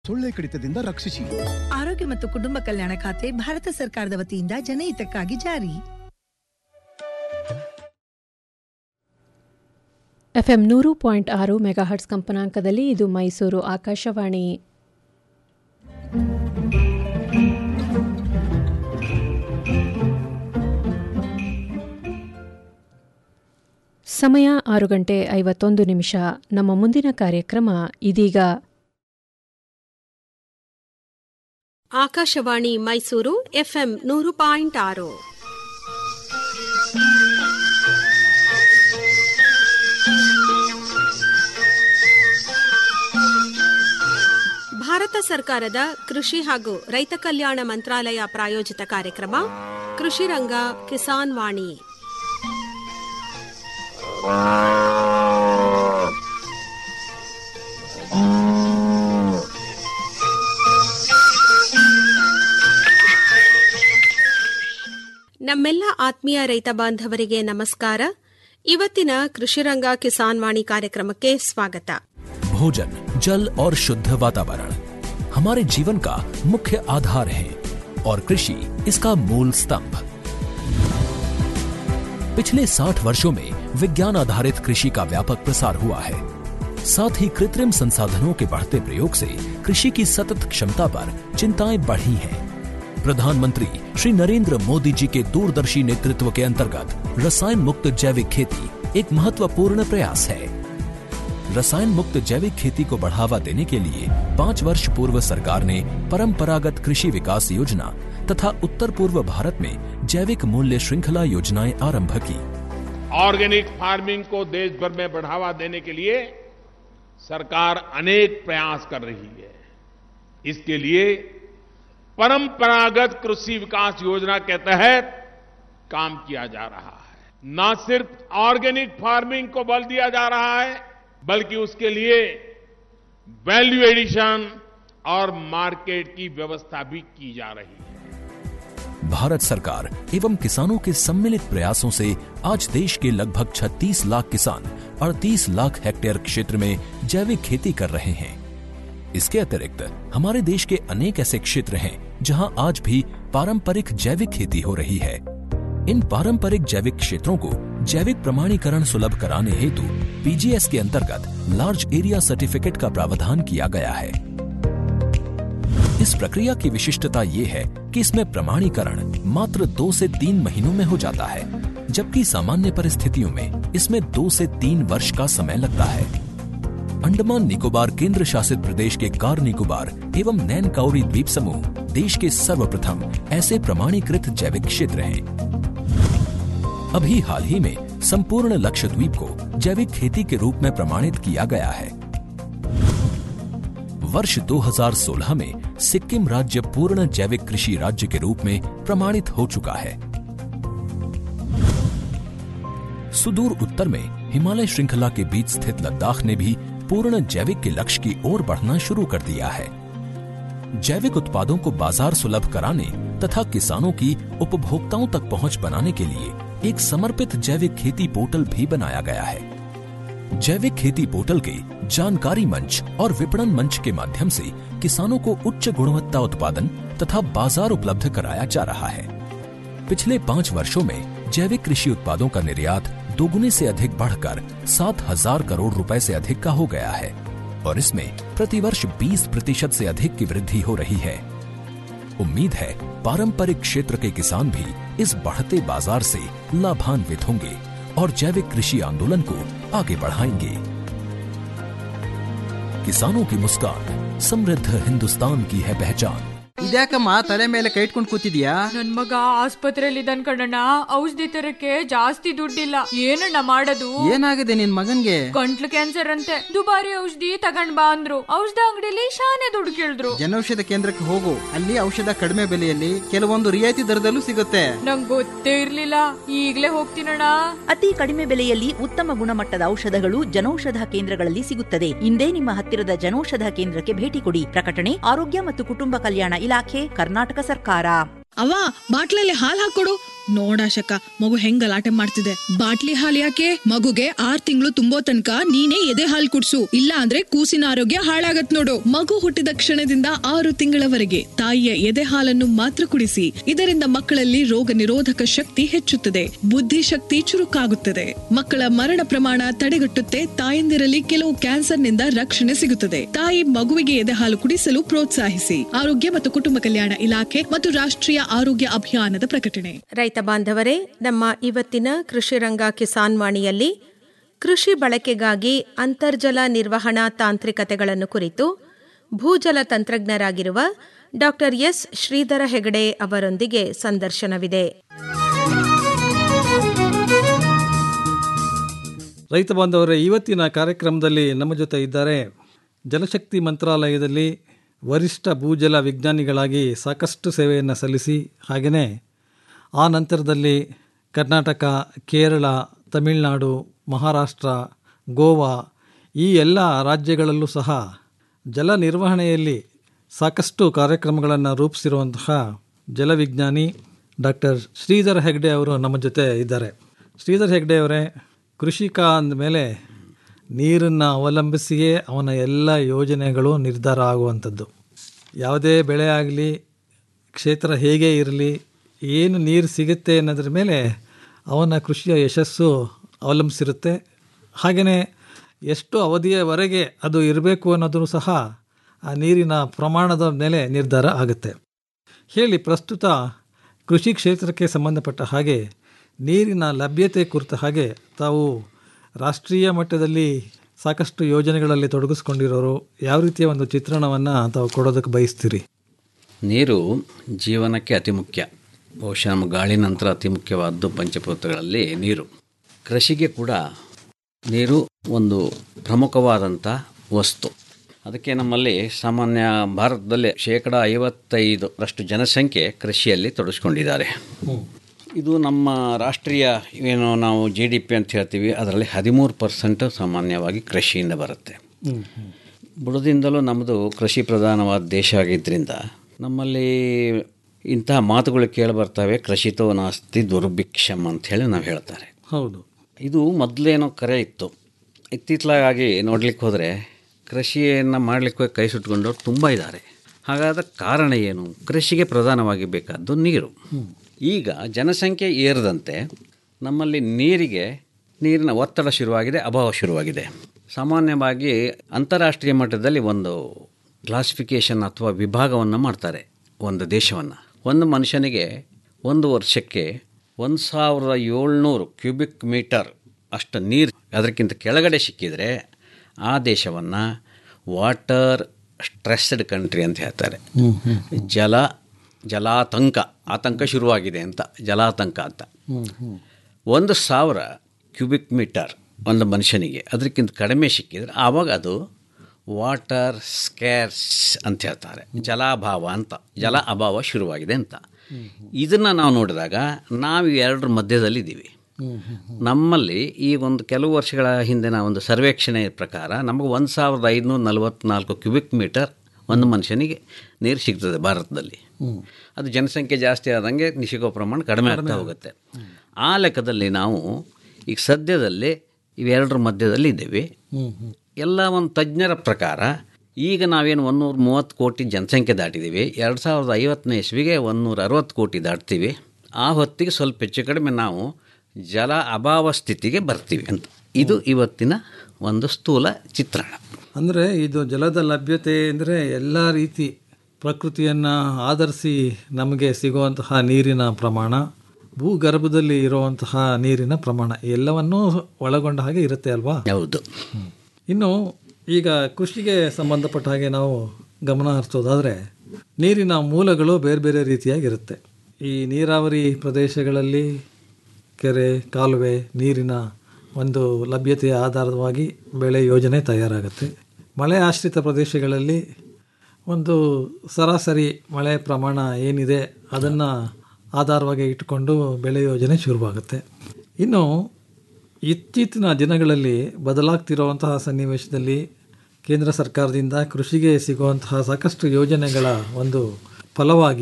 ಸೊಳ್ಳೆ ಕಡಿತದಿಂದ ರಕ್ಷಿಸಿ ಆರೋಗ್ಯ ಮತ್ತು ಕುಟುಂಬ ಕಲ್ಯಾಣ ಖಾತೆ ಭಾರತ ಸರ್ಕಾರದ ವತಿಯಿಂದ ಜನಹಿತಕ್ಕಾಗಿ ಜಾರಿ ಎಫ್ಎಂ ನೂರು ಪಾಯಿಂಟ್ ಆರು ಮೆಗಾಹರ್ಟ್ಸ್ ಕಂಪನಾಂಕದಲ್ಲಿ ಇದು ಮೈಸೂರು ಆಕಾಶವಾಣಿ ಸಮಯ ಆರು ಗಂಟೆ ಐವತ್ತೊಂದು ನಿಮಿಷ ನಮ್ಮ ಮುಂದಿನ ಕಾರ್ಯಕ್ರಮ ಇದೀಗ ಆಕಾಶವಾಣಿ ಮೈಸೂರು ಎಫ್ಎಂ ನೂರು ಪಾಯಿಂಟ್ ಆರು ಭಾರತ ಸರ್ಕಾರದ ಕೃಷಿ ಹಾಗೂ ರೈತ ಕಲ್ಯಾಣ ಮಂತ್ರಾಲಯ ಪ್ರಾಯೋಜಿತ ಕಾರ್ಯಕ್ರಮ ಕೃಷಿ ರಂಗ ಕಿಸಾನ್ ವಾಣಿ ನಮ್ಮೆಲ್ಲ ಆತ್ಮೀಯ ರೈತ ಬಾಂಧವರಿಗೆ ನಮಸ್ಕಾರ ಇವತ್ತಿನ ಕೃಷಿರಂಗ ಕಿಸಾನ್ ವಾಣಿ ಕಾರ್ಯಕ್ರಮಕ್ಕೆ ಸ್ವಾಗತ भोजन जल और शुद्ध वातावरण हमारे जीवन का मुख्य आधार है और कृषि इसका मूल स्तंभ पिछले 60 वर्षों में विज्ञान आधारित कृषि का व्यापक प्रसार हुआ है साथ ही कृत्रिम संसाधनों के बढ़ते प्रयोग से कृषि की सतत क्षमता पर चिंताएं बढ़ी हैं प्रधानमंत्री श्री नरेंद्र मोदी जी के दूरदर्शी नेतृत्व के अंतर्गत रसायन मुक्त जैविक खेती एक महत्वपूर्ण प्रयास है रसायन मुक्त जैविक खेती को बढ़ावा देने के लिए पाँच वर्ष पूर्व सरकार ने परंपरागत कृषि विकास योजना तथा उत्तर पूर्व भारत में जैविक मूल्य श्रृंखला योजनाएं आरंभ की ऑर्गेनिक फार्मिंग को देश भर में बढ़ावा देने के लिए सरकार अनेक प्रयास कर रही है इसके लिए परंपरागत कृषि विकास योजना के तहत काम किया जा रहा है न सिर्फ ऑर्गेनिक फार्मिंग को बल दिया जा रहा है बल्कि उसके लिए वैल्यू एडिशन और मार्केट की व्यवस्था भी की जा रही है भारत सरकार एवं किसानों के सम्मिलित प्रयासों से आज देश के लगभग 36 लाख किसान 38 लाख हेक्टेयर क्षेत्र में जैविक खेती कर रहे हैं इसके अतिरिक्त हमारे देश के अनेक ऐसे क्षेत्र हैं जहां आज भी पारंपरिक जैविक खेती हो रही है इन पारंपरिक जैविक क्षेत्रों को जैविक प्रमाणीकरण सुलभ कराने हेतु पीजीएस के अंतर्गत लार्ज एरिया सर्टिफिकेट का प्रावधान किया गया है इस प्रक्रिया की विशिष्टता ये है कि इसमें प्रमाणीकरण मात्र दो से तीन महीनों में हो जाता है जबकि सामान्य परिस्थितियों में इसमें दो से तीन वर्ष का समय लगता है अंडमान निकोबार केंद्र शासित प्रदेश के कार निकोबार एवं नैन काउरी द्वीप समूह देश के सर्वप्रथम ऐसे प्रमाणीकृत जैविक क्षेत्र हैं अभी हाल ही में संपूर्ण लक्षद्वीप को जैविक खेती के रूप में प्रमाणित किया गया है वर्ष 2016 में सिक्किम राज्य पूर्ण जैविक कृषि राज्य के रूप में प्रमाणित हो चुका है सुदूर उत्तर में हिमालय श्रृंखला के बीच स्थित लद्दाख ने भी पूर्ण जैविक के लक्ष्य की ओर बढ़ना शुरू कर दिया है जैविक उत्पादों को बाजार सुलभ कराने तथा किसानों की उपभोक्ताओं तक पहुंच बनाने के लिए एक समर्पित जैविक खेती पोर्टल भी बनाया गया है जैविक खेती पोर्टल के जानकारी मंच और विपणन मंच के माध्यम से किसानों को उच्च गुणवत्ता उत्पादन तथा बाजार उपलब्ध कराया जा रहा है पिछले पाँच वर्षों में जैविक कृषि उत्पादों का निर्यात दोगुने से अधिक बढ़कर सात हजार करोड़ रुपए से अधिक का हो गया है और इसमें प्रतिवर्ष 20 प्रतिशत से अधिक की वृद्धि हो रही है उम्मीद है पारंपरिक क्षेत्र के किसान भी इस बढ़ते बाजार से लाभान्वित होंगे और जैविक कृषि आंदोलन को आगे बढ़ाएंगे किसानों की मुस्कान समृद्ध हिंदुस्तान की है पहचान ಇದ್ಯಾಕಮ್ಮ ತಲೆ ಮೇಲೆ ಕೈ ಇಟ್ಕೊಂಡು ಕೂತಿದ್ಯಾ ನನ್ ಮಗ ಆಸ್ಪತ್ರೆಯಲ್ಲಿ ಇದ್ದಾನ್ ಕಣಣ್ಣ ಔಷಧಿ ತರಕ್ಕೆ ಜಾಸ್ತಿ ದುಡ್ಡಿಲ್ಲ ಏನಣ್ಣ ಮಾಡೋದು ಏನಾಗಿದೆ ನಿನ್ ಮಗನ್ಗೆ ಗಂಟ್ಲು ಕ್ಯಾನ್ಸರ್ ಅಂತೆ ದುಬಾರಿ ಔಷಧಿ ತಗೊಂಡ್ ಬಾ ಅಂದ್ರು ಔಷಧ ಅಂಗಡಿಲಿ ಶಾನೆ ದುಡ್ಡು ಕೇಳಿದ್ರು ಜನೌಷಧ ಕೇಂದ್ರಕ್ಕೆ ಹೋಗು ಅಲ್ಲಿ ಔಷಧ ಕಡಿಮೆ ಬೆಲೆಯಲ್ಲಿ ಕೆಲವೊಂದು ರಿಯಾಯಿತಿ ದರದಲ್ಲೂ ಸಿಗುತ್ತೆ ನಂಗ್ ಗೊತ್ತೇ ಇರ್ಲಿಲ್ಲ ಈಗ್ಲೇ ಹೋಗ್ತೀನಣ್ಣ ಅತಿ ಕಡಿಮೆ ಬೆಲೆಯಲ್ಲಿ ಉತ್ತಮ ಗುಣಮಟ್ಟದ ಔಷಧಗಳು ಜನೌಷಧ ಕೇಂದ್ರಗಳಲ್ಲಿ ಸಿಗುತ್ತದೆ ಇಂದೇ ನಿಮ್ಮ ಹತ್ತಿರದ ಜನೌಷಧ ಕೇಂದ್ರಕ್ಕೆ ಭೇಟಿ ಕೊಡಿ ಪ್ರಕಟಣೆ ಆರೋಗ್ಯ ಮತ್ತು ಕುಟುಂಬ ಕಲ್ಯಾಣ ಇಲಾಖೆ ಕರ್ನಾಟಕ ಸರ್ಕಾರ ಅವ್ವ ಬಾಟ್ಲಲ್ಲಿ ಹಾಲ್ ಹಾಕೊಡು ನೋಡಾಶಕ ಮಗು ಹೆಂಗ್ ಗಲಾಟೆ ಮಾಡ್ತಿದೆ ಬಾಟ್ಲಿ ಹಾಲ್ ಯಾಕೆ ಮಗುಗೆ ಆರ್ ತಿಂಗಳು ತುಂಬೋ ತನಕ ನೀನೇ ಎದೆ ಹಾಲ್ ಕುಡ್ಸು ಇಲ್ಲ ಅಂದ್ರೆ ಕೂಸಿನ ಆರೋಗ್ಯ ಹಾಳಾಗತ್ ನೋಡು ಮಗು ಹುಟ್ಟಿದ ಕ್ಷಣದಿಂದ ಆರು ತಿಂಗಳವರೆಗೆ ತಾಯಿಯ ಎದೆ ಹಾಲನ್ನು ಮಾತ್ರ ಕುಡಿಸಿ ಇದರಿಂದ ಮಕ್ಕಳಲ್ಲಿ ರೋಗ ನಿರೋಧಕ ಶಕ್ತಿ ಹೆಚ್ಚುತ್ತದೆ ಬುದ್ಧಿಶಕ್ತಿ ಚುರುಕಾಗುತ್ತದೆ ಮಕ್ಕಳ ಮರಣ ಪ್ರಮಾಣ ತಡೆಗಟ್ಟುತ್ತೆ ತಾಯಂದಿರಲ್ಲಿ ಕೆಲವು ಕ್ಯಾನ್ಸರ್ನಿಂದ ರಕ್ಷಣೆ ಸಿಗುತ್ತದೆ ತಾಯಿ ಮಗುವಿಗೆ ಎದೆ ಹಾಲು ಕುಡಿಸಲು ಪ್ರೋತ್ಸಾಹಿಸಿ ಆರೋಗ್ಯ ಮತ್ತು ಕುಟುಂಬ ಕಲ್ಯಾಣ ಇಲಾಖೆ ಮತ್ತು ರಾಷ್ಟ್ರೀಯ ಆರೋಗ್ಯ ಅಭಿಯಾನದ ಪ್ರಕಟಣೆ ರೈತ ಬಾಂಧವರೇ ನಮ್ಮ ಇವತ್ತಿನ ಕೃಷಿ ರಂಗ ಕಿಸಾನ್ ವಾಣಿಯಲ್ಲಿ ಕೃಷಿ ಬಳಕೆಗಾಗಿ ಅಂತರ್ಜಲ ನಿರ್ವಹಣಾ ತಾಂತ್ರಿಕತೆಗಳನ್ನು ಕುರಿತು ಭೂಜಲ ತಂತ್ರಜ್ಞರಾಗಿರುವ ಡಾಕ್ಟರ್ ಎಸ್ ಶ್ರೀಧರ ಹೆಗಡೆ ಅವರೊಂದಿಗೆ ಸಂದರ್ಶನವಿದೆ ರೈತ ಬಾಂಧವರೇ ಇವತ್ತಿನ ಕಾರ್ಯಕ್ರಮದಲ್ಲಿ ನಮ್ಮ ಜೊತೆ ಇದ್ದಾರೆ ಜಲಶಕ್ತಿ ಮಂತ್ರಾಲಯದಲ್ಲಿ ವರಿಷ್ಠ ಭೂಜಲ ವಿಜ್ಞಾನಿಗಳಾಗಿ ಸಾಕಷ್ಟು ಸೇವೆಯನ್ನು ಸಲ್ಲಿಸಿ ಹಾಗೆಯೇ ಆ ನಂತರದಲ್ಲಿ ಕರ್ನಾಟಕ ಕೇರಳ ತಮಿಳುನಾಡು ಮಹಾರಾಷ್ಟ್ರ ಗೋವಾ ಈ ಎಲ್ಲ ರಾಜ್ಯಗಳಲ್ಲೂ ಸಹ ಜಲ ನಿರ್ವಹಣೆಯಲ್ಲಿ ಸಾಕಷ್ಟು ಕಾರ್ಯಕ್ರಮಗಳನ್ನು ರೂಪಿಸಿರುವಂತಹ ಜಲವಿಜ್ಞಾನಿ ಡಾಕ್ಟರ್ ಶ್ರೀಧರ್ ಹೆಗ್ಡೆ ಅವರು ನಮ್ಮ ಜೊತೆ ಇದ್ದಾರೆ ಶ್ರೀಧರ್ ಹೆಗ್ಡೆ ಅವರೇ ಕೃಷಿಕ ಅಂದಮೇಲೆ ನೀರನ್ನು ಅವಲಂಬಿಸಿಯೇ ಅವನ ಎಲ್ಲ ಯೋಜನೆಗಳು ನಿರ್ಧಾರ ಆಗುವಂಥದ್ದು ಯಾವುದೇ ಬೆಳೆ ಆಗಲಿ ಕ್ಷೇತ್ರ ಹೇಗೆ ಇರಲಿ ಏನು ನೀರು ಸಿಗುತ್ತೆ ಅನ್ನೋದ್ರ ಮೇಲೆ ಅವನ ಕೃಷಿಯ ಯಶಸ್ಸು ಅವಲಂಬಿಸಿರುತ್ತೆ ಹಾಗೆಯೇ ಎಷ್ಟು ಅವಧಿಯವರೆಗೆ ಅದು ಇರಬೇಕು ಅನ್ನೋದು ಸಹ ಆ ನೀರಿನ ಪ್ರಮಾಣದ ಮೇಲೆ ನಿರ್ಧಾರ ಆಗುತ್ತೆ ಹೇಳಿ ಪ್ರಸ್ತುತ ಕೃಷಿ ಕ್ಷೇತ್ರಕ್ಕೆ ಸಂಬಂಧಪಟ್ಟ ಹಾಗೆ ನೀರಿನ ಲಭ್ಯತೆ ಕುರಿತ ಹಾಗೆ ತಾವು ರಾಷ್ಟ್ರೀಯ ಮಟ್ಟದಲ್ಲಿ ಸಾಕಷ್ಟು ಯೋಜನೆಗಳಲ್ಲಿ ತೊಡಗಿಸ್ಕೊಂಡಿರೋರು ಯಾವ ರೀತಿಯ ಒಂದು ಚಿತ್ರಣವನ್ನು ತಾವು ಕೊಡೋದಕ್ಕೆ ಬಯಸ್ತೀರಿ ನೀರು ಜೀವನಕ್ಕೆ ಅತಿ ಮುಖ್ಯ ಬಹುಶಃ ನಮ್ಮ ಗಾಳಿ ನಂತರ ಅತಿ ಮುಖ್ಯವಾದ್ದು ಪಂಚಭೂತಗಳಲ್ಲಿ ನೀರು ಕೃಷಿಗೆ ಕೂಡ ನೀರು ಒಂದು ಪ್ರಮುಖವಾದಂಥ ವಸ್ತು ಅದಕ್ಕೆ ನಮ್ಮಲ್ಲಿ ಸಾಮಾನ್ಯ ಭಾರತದಲ್ಲಿ ಶೇಕಡ ಐವತ್ತೈದರಷ್ಟು ಜನಸಂಖ್ಯೆ ಕೃಷಿಯಲ್ಲಿ ತೊಡಗಿಸ್ಕೊಂಡಿದ್ದಾರೆ ಇದು ನಮ್ಮ ರಾಷ್ಟ್ರೀಯ ಏನು ನಾವು ಜಿ ಡಿ ಪಿ ಅಂತ ಹೇಳ್ತೀವಿ ಅದರಲ್ಲಿ ಹದಿಮೂರು ಪರ್ಸೆಂಟ್ ಸಾಮಾನ್ಯವಾಗಿ ಕೃಷಿಯಿಂದ ಬರುತ್ತೆ ಬುಡದಿಂದಲೂ ನಮ್ಮದು ಕೃಷಿ ಪ್ರಧಾನವಾದ ದೇಶ ಆಗಿದ್ದರಿಂದ ನಮ್ಮಲ್ಲಿ ಇಂತಹ ಮಾತುಗಳು ಕೇಳಿಬರ್ತವೆ ಕೃಷಿತೋ ನಾಸ್ತಿ ದುರ್ಭಿಕ್ಷಮ್ ಅಂತ ಹೇಳಿ ನಾವು ಹೇಳ್ತಾರೆ ಹೌದು ಇದು ಮೊದಲೇನೋ ಕರೆ ಇತ್ತು ಇತ್ತಿತ್ತಲಾಗಿ ನೋಡ್ಲಿಕ್ಕೆ ಹೋದರೆ ಕೃಷಿಯನ್ನು ಮಾಡಲಿಕ್ಕೆ ಕೈ ಸುಟ್ಕೊಂಡವ್ರು ತುಂಬ ಇದ್ದಾರೆ ಹಾಗಾದ ಕಾರಣ ಏನು ಕೃಷಿಗೆ ಪ್ರಧಾನವಾಗಿ ಬೇಕಾದ್ದು ನೀರು ಈಗ ಜನಸಂಖ್ಯೆ ಏರದಂತೆ ನಮ್ಮಲ್ಲಿ ನೀರಿಗೆ ನೀರಿನ ಒತ್ತಡ ಶುರುವಾಗಿದೆ ಅಭಾವ ಶುರುವಾಗಿದೆ ಸಾಮಾನ್ಯವಾಗಿ ಅಂತಾರಾಷ್ಟ್ರೀಯ ಮಟ್ಟದಲ್ಲಿ ಒಂದು ಕ್ಲಾಸಿಫಿಕೇಷನ್ ಅಥವಾ ವಿಭಾಗವನ್ನು ಮಾಡ್ತಾರೆ ಒಂದು ದೇಶವನ್ನು ಒಂದು ಮನುಷ್ಯನಿಗೆ ಒಂದು ವರ್ಷಕ್ಕೆ ಒಂದು ಸಾವಿರದ ಏಳ್ನೂರು ಕ್ಯೂಬಿಕ್ ಮೀಟರ್ ಅಷ್ಟು ನೀರು ಅದಕ್ಕಿಂತ ಕೆಳಗಡೆ ಸಿಕ್ಕಿದರೆ ಆ ದೇಶವನ್ನು ವಾಟರ್ ಸ್ಟ್ರೆಸ್ಡ್ ಕಂಟ್ರಿ ಅಂತ ಹೇಳ್ತಾರೆ ಜಲ ಜಲಾತಂಕ ಆತಂಕ ಶುರುವಾಗಿದೆ ಅಂತ ಜಲಾತಂಕ ಅಂತ ಒಂದು ಸಾವಿರ ಕ್ಯೂಬಿಕ್ ಮೀಟರ್ ಒಂದು ಮನುಷ್ಯನಿಗೆ ಅದಕ್ಕಿಂತ ಕಡಿಮೆ ಸಿಕ್ಕಿದ್ರೆ ಆವಾಗ ಅದು ವಾಟರ್ ಸ್ಕ್ಯಾರ್ಸ್ ಅಂತ ಹೇಳ್ತಾರೆ ಜಲಾಭಾವ ಅಂತ ಜಲ ಅಭಾವ ಶುರುವಾಗಿದೆ ಅಂತ ಇದನ್ನು ನಾವು ನೋಡಿದಾಗ ನಾವು ಎರಡರ ಮಧ್ಯದಲ್ಲಿದ್ದೀವಿ ನಮ್ಮಲ್ಲಿ ಈ ಒಂದು ಕೆಲವು ವರ್ಷಗಳ ಹಿಂದಿನ ಒಂದು ಸರ್ವೇಕ್ಷಣೆ ಪ್ರಕಾರ ನಮಗೆ ಒಂದು ಸಾವಿರದ ಐದುನೂರ ನಲವತ್ತ್ನಾಲ್ಕು ಕ್ಯೂಬಿಕ್ ಮೀಟರ್ ಒಂದು ಮನುಷ್ಯನಿಗೆ ನೀರು ಸಿಗ್ತದೆ ಭಾರತದಲ್ಲಿ ಅದು ಜನಸಂಖ್ಯೆ ಜಾಸ್ತಿ ಆದಂಗೆ ಸಿಗೋ ಪ್ರಮಾಣ ಕಡಿಮೆ ಆಗ್ತಾ ಹೋಗುತ್ತೆ ಆ ಲೆಕ್ಕದಲ್ಲಿ ನಾವು ಈಗ ಸದ್ಯದಲ್ಲಿ ಇವೆರಡರ ಮಧ್ಯದಲ್ಲಿ ಇದ್ದೇವೆ ಎಲ್ಲ ಒಂದು ತಜ್ಞರ ಪ್ರಕಾರ ಈಗ ನಾವೇನು ಒಂದೂರ ಮೂವತ್ತು ಕೋಟಿ ಜನಸಂಖ್ಯೆ ದಾಟಿದ್ದೀವಿ ಎರಡು ಸಾವಿರದ ಐವತ್ತನೇ ಇಸ್ವಿಗೆ ಒಂದೂರ ಅರವತ್ತು ಕೋಟಿ ದಾಟ್ತೀವಿ ಆ ಹೊತ್ತಿಗೆ ಸ್ವಲ್ಪ ಹೆಚ್ಚು ಕಡಿಮೆ ನಾವು ಜಲ ಅಭಾವ ಸ್ಥಿತಿಗೆ ಬರ್ತೀವಿ ಅಂತ ಇದು ಇವತ್ತಿನ ಒಂದು ಸ್ಥೂಲ ಚಿತ್ರಣ ಅಂದರೆ ಇದು ಜಲದ ಲಭ್ಯತೆ ಅಂದರೆ ಎಲ್ಲ ರೀತಿ ಪ್ರಕೃತಿಯನ್ನು ಆಧರಿಸಿ ನಮಗೆ ಸಿಗುವಂತಹ ನೀರಿನ ಪ್ರಮಾಣ ಭೂಗರ್ಭದಲ್ಲಿ ಇರುವಂತಹ ನೀರಿನ ಪ್ರಮಾಣ ಎಲ್ಲವನ್ನೂ ಒಳಗೊಂಡ ಹಾಗೆ ಇರುತ್ತೆ ಅಲ್ವಾ ಹೌದು ಇನ್ನು ಈಗ ಕೃಷಿಗೆ ಸಂಬಂಧಪಟ್ಟ ಹಾಗೆ ನಾವು ಗಮನ ಹರಿಸೋದಾದರೆ ನೀರಿನ ಮೂಲಗಳು ಬೇರೆ ಬೇರೆ ರೀತಿಯಾಗಿರುತ್ತೆ ಈ ನೀರಾವರಿ ಪ್ರದೇಶಗಳಲ್ಲಿ ಕೆರೆ ಕಾಲುವೆ ನೀರಿನ ಒಂದು ಲಭ್ಯತೆಯ ಆಧಾರವಾಗಿ ಬೆಳೆ ಯೋಜನೆ ತಯಾರಾಗುತ್ತೆ ಮಳೆ ಆಶ್ರಿತ ಪ್ರದೇಶಗಳಲ್ಲಿ ಒಂದು ಸರಾಸರಿ ಮಳೆ ಪ್ರಮಾಣ ಏನಿದೆ ಅದನ್ನು ಆಧಾರವಾಗಿ ಇಟ್ಟುಕೊಂಡು ಬೆಳೆ ಯೋಜನೆ ಶುರುವಾಗುತ್ತೆ ಇನ್ನು ಇತ್ತೀಚಿನ ದಿನಗಳಲ್ಲಿ ಬದಲಾಗ್ತಿರುವಂತಹ ಸನ್ನಿವೇಶದಲ್ಲಿ ಕೇಂದ್ರ ಸರ್ಕಾರದಿಂದ ಕೃಷಿಗೆ ಸಿಗುವಂತಹ ಸಾಕಷ್ಟು ಯೋಜನೆಗಳ ಒಂದು ಫಲವಾಗಿ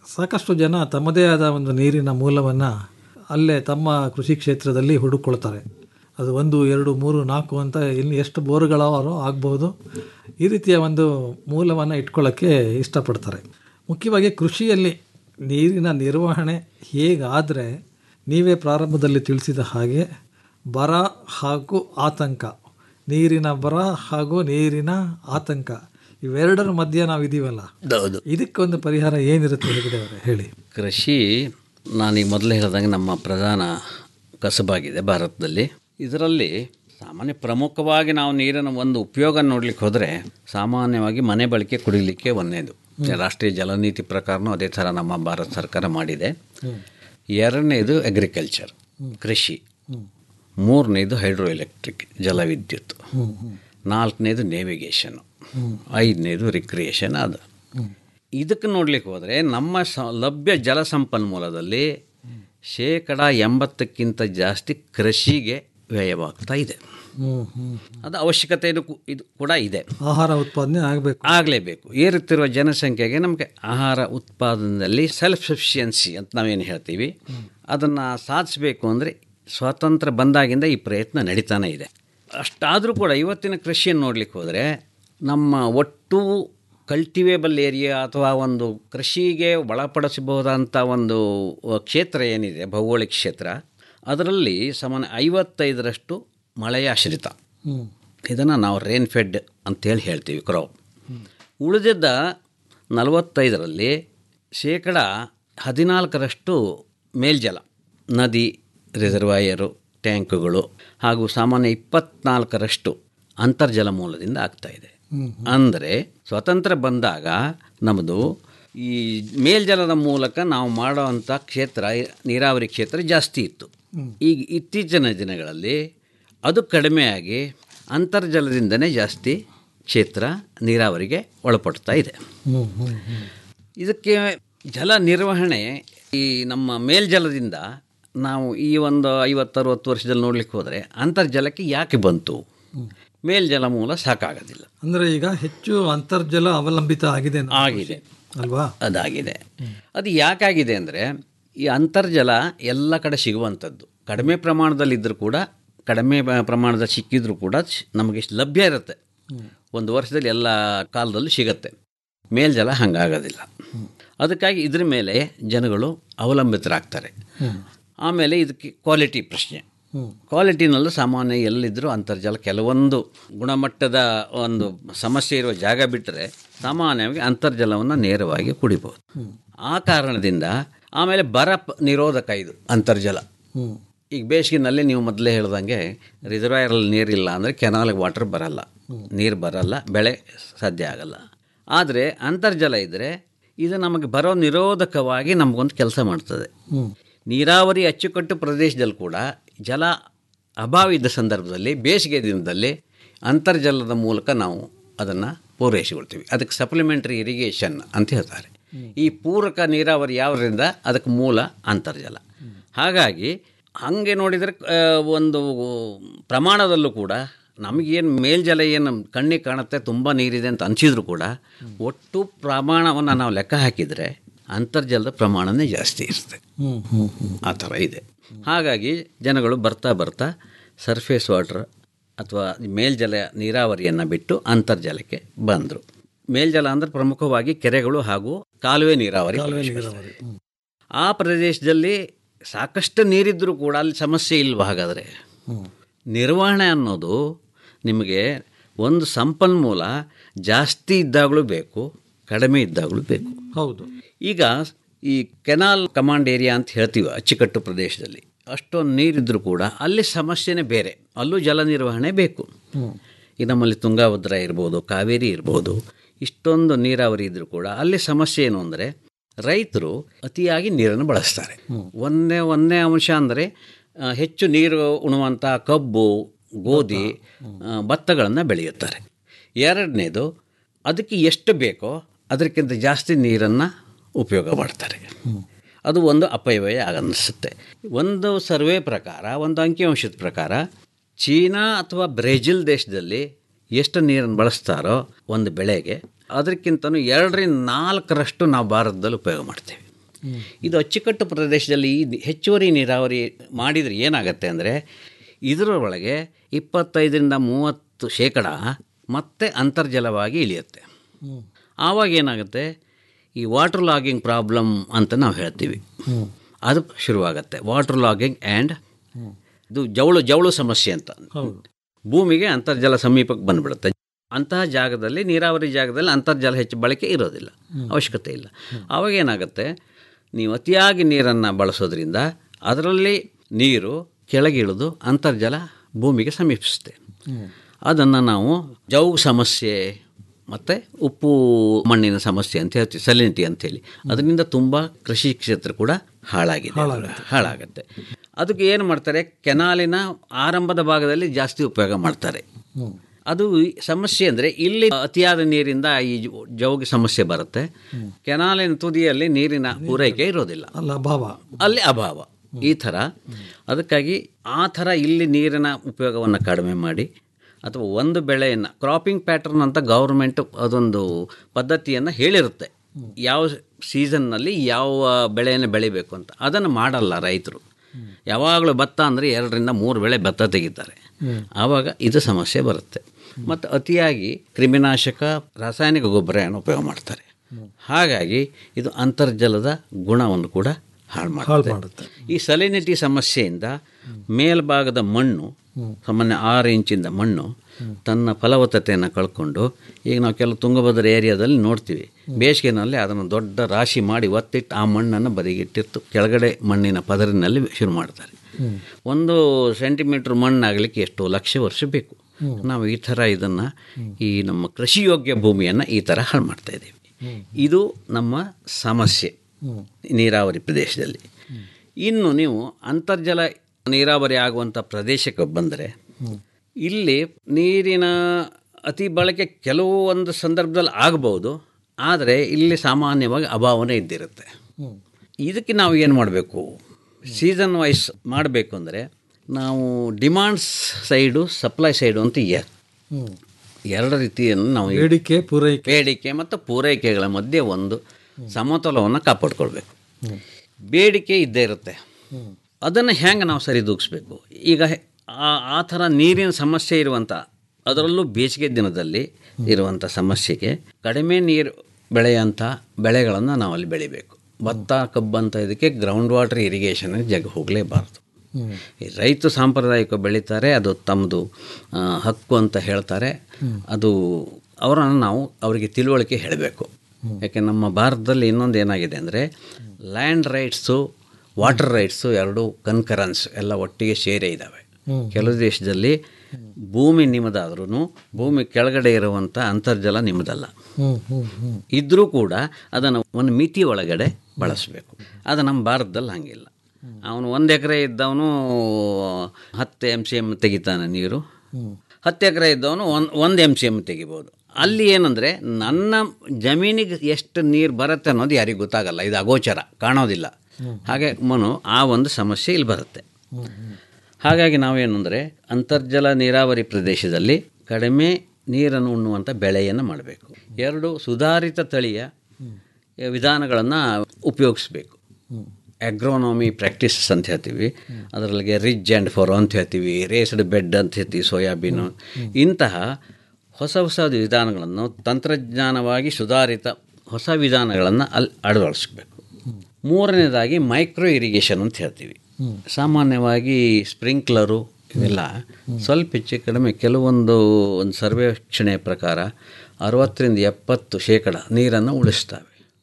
ಸಾಕಷ್ಟು ಜನ ತಮ್ಮದೇ ಆದ ಒಂದು ನೀರಿನ ಮೂಲವನ್ನು ಅಲ್ಲೇ ತಮ್ಮ ಕೃಷಿ ಕ್ಷೇತ್ರದಲ್ಲಿ ಹುಡುಕೊಳ್ತಾರೆ ಅದು ಒಂದು ಎರಡು ಮೂರು ನಾಲ್ಕು ಅಂತ ಇನ್ನು ಎಷ್ಟು ಬೋರ್ಗಳವರೋ ಆಗ್ಬೋದು ಈ ರೀತಿಯ ಒಂದು ಮೂಲವನ್ನು ಇಟ್ಕೊಳ್ಳೋಕ್ಕೆ ಇಷ್ಟಪಡ್ತಾರೆ ಮುಖ್ಯವಾಗಿ ಕೃಷಿಯಲ್ಲಿ ನೀರಿನ ನಿರ್ವಹಣೆ ಹೇಗಾದರೆ ನೀವೇ ಪ್ರಾರಂಭದಲ್ಲಿ ತಿಳಿಸಿದ ಹಾಗೆ ಬರ ಹಾಗೂ ಆತಂಕ ನೀರಿನ ಬರ ಹಾಗೂ ನೀರಿನ ಆತಂಕ ಇವೆರಡರ ಮಧ್ಯೆ ನಾವು ಇದೀವಲ್ಲ ಹೌದು ಇದಕ್ಕೊಂದು ಪರಿಹಾರ ಏನಿರುತ್ತೆ ಹೆಗಡೆ ಅವರೇ ಹೇಳಿ ಕೃಷಿ ನಾನೀಗ ಮೊದಲೇ ಹೇಳಿದಂಗೆ ನಮ್ಮ ಪ್ರಧಾನ ಕಸಬಾಗಿದೆ ಭಾರತದಲ್ಲಿ ಇದರಲ್ಲಿ ಸಾಮಾನ್ಯ ಪ್ರಮುಖವಾಗಿ ನಾವು ನೀರಿನ ಒಂದು ಉಪಯೋಗ ನೋಡ್ಲಿಕ್ಕೆ ಹೋದರೆ ಸಾಮಾನ್ಯವಾಗಿ ಮನೆ ಬಳಕೆ ಕುಡಿಲಿಕ್ಕೆ ಒಂದನೇದು ರಾಷ್ಟ್ರೀಯ ಜಲನೀತಿ ಪ್ರಕಾರನೂ ಅದೇ ಥರ ನಮ್ಮ ಭಾರತ ಸರ್ಕಾರ ಮಾಡಿದೆ ಎರಡನೇದು ಅಗ್ರಿಕಲ್ಚರ್ ಕೃಷಿ ಮೂರನೇದು ಹೈಡ್ರೋ ಎಲೆಕ್ಟ್ರಿಕ್ ಜಲವಿದ್ಯುತ್ ನಾಲ್ಕನೇದು ನೇವಿಗೇಷನು ಐದನೇದು ರಿಕ್ರಿಯೇಷನ್ ಅದು ಇದಕ್ಕೆ ನೋಡ್ಲಿಕ್ಕೆ ಹೋದರೆ ನಮ್ಮ ಸ ಲಭ್ಯ ಜಲ ಸಂಪನ್ಮೂಲದಲ್ಲಿ ಶೇಕಡ ಎಂಬತ್ತಕ್ಕಿಂತ ಜಾಸ್ತಿ ಕೃಷಿಗೆ ವ್ಯಯವಾಗ್ತಾ ಇದೆ ಅದು ಅವಶ್ಯಕತೆಯೂ ಕು- ಇದು ಕೂಡ ಇದೆ ಆಹಾರ ಉತ್ಪಾದನೆ ಆಗಬೇಕು ಆಗಲೇಬೇಕು ಏರುತ್ತಿರುವ ಜನಸಂಖ್ಯೆಗೆ ನಮಗೆ ಆಹಾರ ಉತ್ಪಾದನೆಯಲ್ಲಿ ಸೆಲ್ಫ್ ಸಫಿಷಿಯನ್ಸಿ ಅಂತ ನಾವೇನು ಹೇಳ್ತೀವಿ ಅದನ್ನು ಸಾಧಿಸಬೇಕು ಅಂದರೆ ಸ್ವಾತಂತ್ರ್ಯ ಬಂದಾಗಿಂದ ಈ ಪ್ರಯತ್ನ ನಡೀತಾನೆ ಇದೆ ಅಷ್ಟಾದರೂ ಕೂಡ ಇವತ್ತಿನ ಕೃಷಿಯನ್ನು ನೋಡ್ಲಿಕ್ಕೆ ಹೋದರೆ ನಮ್ಮ ಒಟ್ಟು ಕಲ್ಟಿವೇಬಲ್ ಏರಿಯಾ ಅಥವಾ ಒಂದು ಕೃಷಿಗೆ ಒಳಪಡಿಸಬಹುದಂಥ ಒಂದು ಕ್ಷೇತ್ರ ಏನಿದೆ ಭೌಗೋಳಿಕ ಕ್ಷೇತ್ರ ಅದರಲ್ಲಿ ಸಾಮಾನ್ಯ ಐವತ್ತೈದರಷ್ಟು ಮಳೆಯಾಶ್ರಿತ ಇದನ್ನು ನಾವು ರೇನ್ ಫೆಡ್ ಅಂತೇಳಿ ಹೇಳ್ತೀವಿ ಕ್ರಾಪ್ ಉಳಿದಿದ್ದ ನಲವತ್ತೈದರಲ್ಲಿ ಶೇಕಡ ಹದಿನಾಲ್ಕರಷ್ಟು ಮೇಲ್ಜಲ ನದಿ ರಿಸರ್ವಾಯರು ಟ್ಯಾಂಕುಗಳು ಹಾಗೂ ಸಾಮಾನ್ಯ ಇಪ್ಪತ್ನಾಲ್ಕರಷ್ಟು ಅಂತರ್ಜಲ ಮೂಲದಿಂದ ಆಗ್ತಾ ಇದೆ ಅಂದರೆ ಸ್ವತಂತ್ರ ಬಂದಾಗ ನಮ್ಮದು ಈ ಮೇಲ್ಜಲದ ಮೂಲಕ ನಾವು ಮಾಡೋವಂಥ ಕ್ಷೇತ್ರ ನೀರಾವರಿ ಕ್ಷೇತ್ರ ಜಾಸ್ತಿ ಇತ್ತು ಈಗ ಇತ್ತೀಚಿನ ದಿನಗಳಲ್ಲಿ ಅದು ಕಡಿಮೆಯಾಗಿ ಅಂತರ್ಜಲದಿಂದನೇ ಜಾಸ್ತಿ ಕ್ಷೇತ್ರ ನೀರಾವರಿಗೆ ಒಳಪಡ್ತಾ ಇದೆ ಇದಕ್ಕೆ ಜಲ ನಿರ್ವಹಣೆ ಈ ನಮ್ಮ ಮೇಲ್ಜಲದಿಂದ ನಾವು ಈ ಒಂದು ಐವತ್ತರವತ್ತು ವರ್ಷದಲ್ಲಿ ನೋಡ್ಲಿಕ್ಕೆ ಹೋದರೆ ಅಂತರ್ಜಲಕ್ಕೆ ಯಾಕೆ ಬಂತು ಮೇಲ್ಜಲ ಮೂಲ ಸಾಕಾಗೋದಿಲ್ಲ ಅಂದರೆ ಈಗ ಹೆಚ್ಚು ಅಂತರ್ಜಲ ಅವಲಂಬಿತ ಆಗಿದೆ ನಮ್ಮ ಆಗಿದೆ ಅಲ್ವಾ ಅದಾಗಿದೆ ಅದು ಯಾಕಾಗಿದೆ ಅಂದರೆ ಈ ಅಂತರ್ಜಲ ಎಲ್ಲ ಕಡೆ ಸಿಗುವಂಥದ್ದು ಕಡಿಮೆ ಪ್ರಮಾಣದಲ್ಲಿದ್ದರೂ ಕೂಡ ಕಡಿಮೆ ಬ- ಪ್ರಮಾಣದ ಸಿಕ್ಕಿದ್ರೂ ಕೂಡ ಶ್- ನಮಗೆ ಲಭ್ಯ ಇರುತ್ತೆ ಒಂದು ವರ್ಷದಲ್ಲಿ ಎಲ್ಲ ಕಾಲದಲ್ಲೂ ಸಿಗತ್ತೆ ಮೇಲ್ಜಲ ಹಂಗಾಗೋದಿಲ್ಲ ಅದಕ್ಕಾಗಿ ಇದ್ರ ಮೇಲೆ ಜನಗಳು ಅವಲಂಬಿತರಾಗ್ತಾರೆ ಆಮೇಲೆ ಇದಕ್ಕೆ ಕ್ವಾಲಿಟಿ ಪ್ರಶ್ನೆ ಕ್ವಾಲಿಟಿನಲ್ಲೂ ಸಾಮಾನ್ಯ ಎಲ್ಲಿದ್ದರೂ ಅಂತರ್ಜಲ ಕೆಲವೊಂದು ಗುಣಮಟ್ಟದ ಒಂದು ಸಮಸ್ಯೆ ಇರುವ ಜಾಗ ಬಿಟ್ಟರೆ ಸಾಮಾನ್ಯವಾಗಿ ಅಂತರ್ಜಲವನ್ನು ನೇರವಾಗಿ ಕುಡಿಬೋದು ಆ ಕಾರಣದಿಂದ ಆಮೇಲೆ ಬರ ಪ- ನಿರೋಧಕ ಇದು ಅಂತರ್ಜಲ ಈಗ ಬೇಸಿಗೆನಲ್ಲಿ ನೀವು ಮೊದಲೇ ಹೇಳ್ದಂಗೆ ರಿಸರ್ವಾಯರಲ್ಲಿ ನೀರಿಲ್ಲ ಅಂದರೆ ಕೆನಾಲ್ಗೆ ವಾಟರ್ ಬರಲ್ಲ ನೀರು ಬರಲ್ಲ ಬೆಳೆ ಸಾಧ್ಯ ಆಗಲ್ಲ ಆದರೆ ಅಂತರ್ಜಲ ಇದ್ದರೆ ಇದು ನಮಗೆ ಬರೋ ನಿರೋಧಕವಾಗಿ ನಮಗೊಂದು ಕೆಲಸ ಮಾಡ್ತದೆ ನೀರಾವರಿ ಅಚ್ಚುಕಟ್ಟು ಪ್ರದೇಶದಲ್ಲಿ ಕೂಡ ಜಲ ಅಭಾವ ಇದ್ದ ಸಂದರ್ಭದಲ್ಲಿ ಬೇಸಿಗೆ ದಿನದಲ್ಲಿ ಅಂತರ್ಜಲದ ಮೂಲಕ ನಾವು ಅದನ್ನು ಪೂರೈಸಿಕೊಳ್ತೀವಿ ಅದಕ್ಕೆ ಸಪ್ಲಿಮೆಂಟರಿ ಇರಿಗೇಷನ್ ಅಂತ ಹೇಳ್ತಾರೆ ಈ ಪೂರಕ ನೀರಾವರಿ ಯಾವುದರಿಂದ ಅದಕ್ಕೆ ಮೂಲ ಅಂತರ್ಜಲ ಹಾಗಾಗಿ ಹಾಗೆ ನೋಡಿದರೆ ಆ, ಒಂದು ಪ್ರಮಾಣದಲ್ಲೂ ಕೂಡ ನಮಗೇನು ಮೇಲ್ಜಲ ಏನು ಕಣ್ಣಿಗೆ ಕಾಣುತ್ತೆ ತುಂಬ ನೀರಿದೆ ಅಂತ ಅನಿಸಿದ್ರು ಕೂಡ ಒಟ್ಟು ಪ್ರಮಾಣವನ್ನು ನಾವು ಲೆಕ್ಕ ಹಾಕಿದರೆ ಅಂತರ್ಜಲದ ಪ್ರಮಾಣನೇ ಜಾಸ್ತಿ ಇರುತ್ತೆ ಆ ಥರ ಇದೆ ಹಾಗಾಗಿ ಜನಗಳು ಬರ್ತಾ ಬರ್ತಾ ಸರ್ಫೇಸ್ ವಾಟರ್ ಅಥವಾ ಮೇಲ್ಜಲ ನೀರಾವರಿಯನ್ನು ಬಿಟ್ಟು ಅಂತರ್ಜಲಕ್ಕೆ ಬಂದರು ಮೇಲ್ಜಲ ಅಂದರೆ ಪ್ರಮುಖವಾಗಿ ಕೆರೆಗಳು ಹಾಗೂ ಕಾಲುವೆ ನೀರಾವರಿ ಪ್ರದೇಶಗಳು. ಆ ಪ್ರದೇಶದಲ್ಲಿ ಸಾಕಷ್ಟು ನೀರಿದ್ದರೂ ಕೂಡ ಅಲ್ಲಿ ಸಮಸ್ಯೆ ಇಲ್ವಾ ಹಾಗಾದರೆ ನಿರ್ವಹಣೆ ಅನ್ನೋದು ನಿಮಗೆ ಒಂದು ಸಂಪನ್ಮೂಲ ಜಾಸ್ತಿ ಇದ್ದಾಗಲೂ ಬೇಕು ಕಡಿಮೆ ಇದ್ದಾಗಲೂ ಬೇಕು ಹೌದು ಈಗ ಈ ಕೆನಾಲ್ ಕಮಾಂಡ್ ಏರಿಯಾ ಅಂತ ಹೇಳ್ತೀವಿ ಅಚ್ಚುಕಟ್ಟು ಪ್ರದೇಶದಲ್ಲಿ ಅಷ್ಟೊಂದು ನೀರಿದ್ದರೂ ಕೂಡ ಅಲ್ಲಿ ಸಮಸ್ಯೆನೇ ಬೇರೆ ಅಲ್ಲೂ ಜಲ ನಿರ್ವಹಣೆ ಬೇಕು ಈಗ ನಮ್ಮಲ್ಲಿ ತುಂಗಾಭದ್ರಾ ಇರ್ಬೋದು ಕಾವೇರಿ ಇರ್ಬೋದು ಇಷ್ಟೊಂದು ನೀರಾವರಿ ಇದ್ದರೂ ಕೂಡ ಅಲ್ಲಿ ಸಮಸ್ಯೆ ಏನು ಅಂದರೆ ರೈತರು ಅತಿಯಾಗಿ ನೀರನ್ನು ಬಳಸ್ತಾರೆ ಒಂದೇ ಒಂದೇ ಅಂಶ ಅಂದರೆ ಆ, ಹೆಚ್ಚು ನೀರು ಉಣುವಂಥ ಕಬ್ಬು ಗೋಧಿ ಆ, ಭತ್ತಗಳನ್ನು ಬೆಳೆಯುತ್ತಾರೆ ಎರಡನೇದು ಅದಕ್ಕೆ ಎಷ್ಟು ಬೇಕೋ ಅದಕ್ಕಿಂತ ಜಾಸ್ತಿ ನೀರನ್ನು ಉಪಯೋಗ ಮಾಡ್ತಾರೆ ಅದು ಒಂದು ಅಪವ್ಯಯ ಅನ್ನಿಸುತ್ತೆ ಒಂದು ಸರ್ವೆ ಪ್ರಕಾರ ಒಂದು ಅಂಕಿಅಂಶದ ಪ್ರಕಾರ ಚೀನಾ ಅಥವಾ ಬ್ರೆಜಿಲ್ ದೇಶದಲ್ಲಿ ಎಷ್ಟು ನೀರನ್ನು ಬಳಸ್ತಾರೋ ಒಂದು ಬೆಳೆಗೆ ಅದಕ್ಕಿಂತನೂ ಎರಡರಿಂದ ನಾಲ್ಕರಷ್ಟು ನಾವು ಭಾರತದಲ್ಲಿ ಉಪಯೋಗ ಮಾಡ್ತೇವೆ ಇದು ಅಚ್ಚುಕಟ್ಟು ಪ್ರದೇಶದಲ್ಲಿ ಈ ಹೆಚ್ಚುವರಿ ನೀರಾವರಿ ಮಾಡಿದರೆ ಏನಾಗುತ್ತೆ ಅಂದರೆ ಇದರೊಳಗೆ ಇಪ್ಪತ್ತೈದರಿಂದ ಮೂವತ್ತು ಶೇಕಡ ಮತ್ತೆ ಅಂತರ್ಜಲವಾಗಿ ಇಳಿಯುತ್ತೆ ಆವಾಗ ಏನಾಗುತ್ತೆ ಈ ವಾಟರ್ ಲಾಗಿಂಗ್ ಪ್ರಾಬ್ಲಮ್ ಅಂತ ನಾವು ಹೇಳ್ತೀವಿ ಅದು ಶುರುವಾಗುತ್ತೆ ವಾಟರ್ ಲಾಗಿಂಗ್ ಆ್ಯಂಡ್ ಇದು ಜವಳು ಜವಳು ಸಮಸ್ಯೆ ಅಂತ ಭೂಮಿಗೆ ಅಂತರ್ಜಲ ಸಮೀಪಕ್ಕೆ ಬಂದ್ಬಿಡುತ್ತೆ ಅಂತಹ ಜಾಗದಲ್ಲಿ ನೀರಾವರಿ ಜಾಗದಲ್ಲಿ ಅಂತರ್ಜಲ ಹೆಚ್ಚು ಬಳಕೆ ಇರೋದಿಲ್ಲ ಅವಶ್ಯಕತೆ ಇಲ್ಲ ಆವಾಗ ಏನಾಗುತ್ತೆ ನೀವು ಅತಿಯಾಗಿ ನೀರನ್ನು ಬಳಸೋದ್ರಿಂದ ಅದರಲ್ಲಿ ನೀರು ಕೆಳಗಿಳಿದು ಅಂತರ್ಜಲ ಭೂಮಿಗೆ ಸಮೀಪಿಸುತ್ತೆ ಅದನ್ನು ನಾವು ಜೌಗು ಸಮಸ್ಯೆ ಮತ್ತು ಉಪ್ಪು ಮಣ್ಣಿನ ಸಮಸ್ಯೆ ಅಂತ ಹೇಳ್ತೀವಿ ಸಲಿನಿಟಿ ಅಂತೇಳಿ ಅದರಿಂದ ತುಂಬ ಕೃಷಿ ಕ್ಷೇತ್ರ ಕೂಡ ಹಾಳಾಗಿದೆ ಹಾಳಾಗುತ್ತೆ ಅದಕ್ಕೆ ಏನು ಮಾಡ್ತಾರೆ ಕೆನಾಲಿನ ಆರಂಭದ ಭಾಗದಲ್ಲಿ ಜಾಸ್ತಿ ಉಪಯೋಗ ಮಾಡ್ತಾರೆ ಅದು ಈ ಸಮಸ್ಯೆ ಅಂದರೆ ಇಲ್ಲಿ ಅತಿಯಾದ ನೀರಿಂದ ಈ ಜ- ಜೌಗಿ ಸಮಸ್ಯೆ ಬರುತ್ತೆ ಕೆನಾಲಿನ ತುದಿಯಲ್ಲಿ ನೀರಿನ ಪೂರೈಕೆ ಇರೋದಿಲ್ಲ ಅಲ್ಲ ಅಭಾವ ಅಲ್ಲಿ ಅಭಾವ ಈ ಥರ ಅದಕ್ಕಾಗಿ ಆ ಥರ ಇಲ್ಲಿ ನೀರಿನ ಉಪಯೋಗವನ್ನು ಕಡಿಮೆ ಮಾಡಿ ಅಥವಾ ಒಂದು ಬೆಳೆಯನ್ನು ಕ್ರಾಪಿಂಗ್ ಪ್ಯಾಟರ್ನ್ ಅಂತ ಗೌರ್ಮೆಂಟ್ ಅದೊಂದು ಪದ್ಧತಿಯನ್ನು ಹೇಳಿರುತ್ತೆ ಯಾವ ಸೀಸನ್ನಲ್ಲಿ ಯಾವ ಬೆಳೆಯನ್ನು ಬೆಳಿಬೇಕು ಅಂತ ಅದನ್ನು ಮಾಡಲ್ಲ ರೈತರು ಯಾವಾಗಲೂ ಭತ್ತ ಅಂದರೆ ಎರಡರಿಂದ ಮೂರು ಬೆಳೆ ಭತ್ತ ತೆಗಿತಾರೆ ಆವಾಗ ಇದು ಸಮಸ್ಯೆ ಬರುತ್ತೆ ಮತ್ತು ಅತಿಯಾಗಿ ಕ್ರಿಮಿನಾಶಕ ರಾಸಾಯನಿಕ ಗೊಬ್ಬರವನ್ನು ಉಪಯೋಗ ಮಾಡ್ತಾರೆ ಹಾಗಾಗಿ ಇದು ಅಂತರ್ಜಲದ ಗುಣವನ್ನು ಕೂಡ ಹಾಳು ಮಾಡುತ್ತೆ ಈ ಸಲಿನಿಟಿ ಸಮಸ್ಯೆಯಿಂದ ಮೇಲ್ಭಾಗದ ಮಣ್ಣು ಸಾಮಾನ್ಯ ಆರು ಇಂಚಿಂದ ಮಣ್ಣು ತನ್ನ ಫಲವತ್ತತೆಯನ್ನು ಕಳ್ಕೊಂಡು ಈಗ ನಾವು ಕೆಲವು ತುಂಗಭದ್ರ ಏರಿಯಾದಲ್ಲಿ ನೋಡ್ತೀವಿ ಬೇಸಿಗೆನಲ್ಲಿ ಅದನ್ನು ದೊಡ್ಡ ರಾಶಿ ಮಾಡಿ ಒತ್ತಿಟ್ಟು ಆ ಮಣ್ಣನ್ನು ಬದಿಗಿಟ್ಟಿರ್ತು ಕೆಳಗಡೆ ಮಣ್ಣಿನ ಪದರಿನಲ್ಲಿ ಶುರು ಮಾಡ್ತಾರೆ ಒಂದು ಸೆಂಟಿಮೀಟ್ರ್ ಮಣ್ಣಾಗಲಿಕ್ಕೆ ಎಷ್ಟು ಲಕ್ಷ ವರ್ಷ ಬೇಕು ನಾವು ಈ ಥರ ಇದನ್ನು ಈ ನಮ್ಮ ಕೃಷಿಯೋಗ್ಯ ಭೂಮಿಯನ್ನು ಈ ಥರ ಹಾಳು ಮಾಡ್ತಾ ಇದ್ದೀವಿ ಇದು ನಮ್ಮ ಸಮಸ್ಯೆ ನೀರಾವರಿ ಪ್ರದೇಶದಲ್ಲಿ ಇನ್ನು ನೀವು ಅಂತರ್ಜಲ ನೀರಾವರಿ ಆಗುವಂಥ ಪ್ರದೇಶಕ್ಕೆ ಬಂದರೆ ಇಲ್ಲಿ ನೀರಿನ ಅತಿ ಬಳಕೆ ಕೆಲವು ಒಂದು ಸಂದರ್ಭದಲ್ಲಿ ಆಗಬಹುದು ಆದರೆ ಇಲ್ಲಿ ಸಾಮಾನ್ಯವಾಗಿ ಅಭಾವನೆ ಇದ್ದಿರುತ್ತೆ ಇದಕ್ಕೆ ನಾವು ಏನು ಮಾಡಬೇಕು ಸೀಸನ್ ವೈಸ್ ಮಾಡಬೇಕು ಅಂದರೆ ನಾವು ಡಿಮಾಂಡ್ಸ್ ಸೈಡು ಸಪ್ಲೈ ಸೈಡು ಅಂತ ಎ ಎರಡು ರೀತಿಯನ್ನು ನಾವು ಬೇಡಿಕೆ ಪೂರೈಕೆ ಬೇಡಿಕೆ ಮತ್ತು ಪೂರೈಕೆಗಳ ಮಧ್ಯೆ ಒಂದು ಸಮತೋಲವನ್ನು ಕಾಪಾಡ್ಕೊಳ್ಬೇಕು ಬೇಡಿಕೆ ಇದ್ದೇ ಇರುತ್ತೆ ಅದನ್ನು ಹೆಂಗೆ ನಾವು ಸರಿದೂಗಿಸ್ಬೇಕು ಈಗ ಹೆ- ಆ ಆ ಥರ ನೀರಿನ ಸಮಸ್ಯೆ ಇರುವಂಥ ಅದರಲ್ಲೂ ಬೇಸಿಗೆ ದಿನದಲ್ಲಿ ಇರುವಂಥ ಸಮಸ್ಯೆಗೆ ಕಡಿಮೆ ನೀರು ಬೆಳೆಯೋಂಥ ಬೆಳೆಗಳನ್ನು ನಾವು ಅಲ್ಲಿ ಬೆಳಿಬೇಕು ಭತ್ತ ಕಬ್ಬಂತ ಇದಕ್ಕೆ ಗ್ರೌಂಡ್ ವಾಟರ್ ಇರಿಗೇಷನ್ ಜಗ ಹೋಗಲೇಬಾರ್ದು ಈ ರೈತ ಸಾಂಪ್ರದಾಯಿಕ ಬೆಳೀತಾರೆ ಅದು ತಮ್ಮದು ಆ, ಹಕ್ಕು ಅಂತ ಹೇಳ್ತಾರೆ ಅದು ಅವರನ್ನು ನಾವು ಅವರಿಗೆ ತಿಳುವಳಿಕೆ ಹೇಳಬೇಕು ಯಾಕೆ ನಮ್ಮ ಭಾರತದಲ್ಲಿ ಇನ್ನೊಂದು ಏನಾಗಿದೆ ಅಂದರೆ ಲ್ಯಾಂಡ್ ರೈಟ್ಸು ವಾಟರ್ ರೈಟ್ಸು ಎರಡು ಕನ್ಕರೆನ್ಸ್ ಎಲ್ಲ ಒಟ್ಟಿಗೆ ಸೇರೇ ಇದ್ದಾವೆ ಕೆಲವು ದೇಶದಲ್ಲಿ ಭೂಮಿ ನಿಮ್ಮದಾದ್ರೂ ಭೂಮಿ ಕೆಳಗಡೆ ಇರುವಂಥ ಅಂತರ್ಜಲ ನಿಮ್ಮದಲ್ಲ ಇದ್ದರೂ ಕೂಡ ಅದನ್ನು ಒಂದು ಮಿತಿ ಒಳಗಡೆ ಬಳಸಬೇಕು ಅದು ನಮ್ಮ ಭಾರತದಲ್ಲಿ ಹಂಗಿಲ್ಲ ಅವನು ಒಂದು ಎಕರೆ ಇದ್ದವನು ಹತ್ತು ಎಮ್ ಸಿ ಎಮ್ ತೆಗಿತಾನೆ ನೀರು ಹತ್ತು ಎಕರೆ ಇದ್ದವನು ಒಂದು ಒಂದು ಎಮ್ ಸಿ ಎಮ್ ತೆಗಿಬೋದು ಅಲ್ಲಿ ಏನಂದರೆ ನನ್ನ ಜಮೀನಿಗೆ ಎಷ್ಟು ನೀರು ಬರುತ್ತೆ ಅನ್ನೋದು ಯಾರಿಗೂ ಗೊತ್ತಾಗಲ್ಲ ಇದು ಅಗೋಚರ ಕಾಣೋದಿಲ್ಲ ಹಾಗೆ ಮನು ಆ ಒಂದು ಸಮಸ್ಯೆ ಇಲ್ಲಿ ಬರುತ್ತೆ ಹಾಗಾಗಿ ನಾವೇನೆಂದರೆ ಅಂತರ್ಜಲ ನೀರಾವರಿ ಪ್ರದೇಶದಲ್ಲಿ ಕಡಿಮೆ ನೀರನ್ನು ಉಣ್ಣುವಂಥ ಬೆಳೆಯನ್ನು ಮಾಡಬೇಕು ಎರಡು ಸುಧಾರಿತ ತಳಿಯ ವಿಧಾನಗಳನ್ನು ಉಪಯೋಗಿಸ್ಬೇಕು ಅಗ್ರೋನಾಮಿ ಪ್ರಾಕ್ಟೀಸಸ್ ಅಂತ ಹೇಳ್ತೀವಿ ಅದರೊಳಗೆ ರಿಜ್ ಆ್ಯಂಡ್ ಫಾರೋ ಅಂತ ಹೇಳ್ತೀವಿ ರೇಸ್ಡ್ ಬೆಡ್ ಅಂತ ಹೇಳ್ತೀವಿ ಸೋಯಾಬೀನು ಇಂತಹ ಹೊಸ ಹೊಸ ವಿಧಾನಗಳನ್ನು ತಂತ್ರಜ್ಞಾನವಾಗಿ ಸುಧಾರಿತ ಹೊಸ ವಿಧಾನಗಳನ್ನು ಅಲ್ಲಿ ಅಳವಡಿಸ್ಬೇಕು ಮೂರನೇದಾಗಿ ಮೈಕ್ರೋ ಇರಿಗೇಷನ್ ಅಂತ ಹೇಳ್ತೀವಿ ಸಾಮಾನ್ಯವಾಗಿ ಸ್ಪ್ರಿಂಕ್ಲರು ಇವೆಲ್ಲ ಸ್ವಲ್ಪ ಹೆಚ್ಚು ಕಡಿಮೆ ಕೆಲವೊಂದು ಒಂದು ಸರ್ವೇಕ್ಷಣೆಯ ಪ್ರಕಾರ ಅರವತ್ತರಿಂದ ಎಪ್ಪತ್ತು ಶೇಕಡ ನೀರನ್ನು ಉಳಿಸ್ತವೆ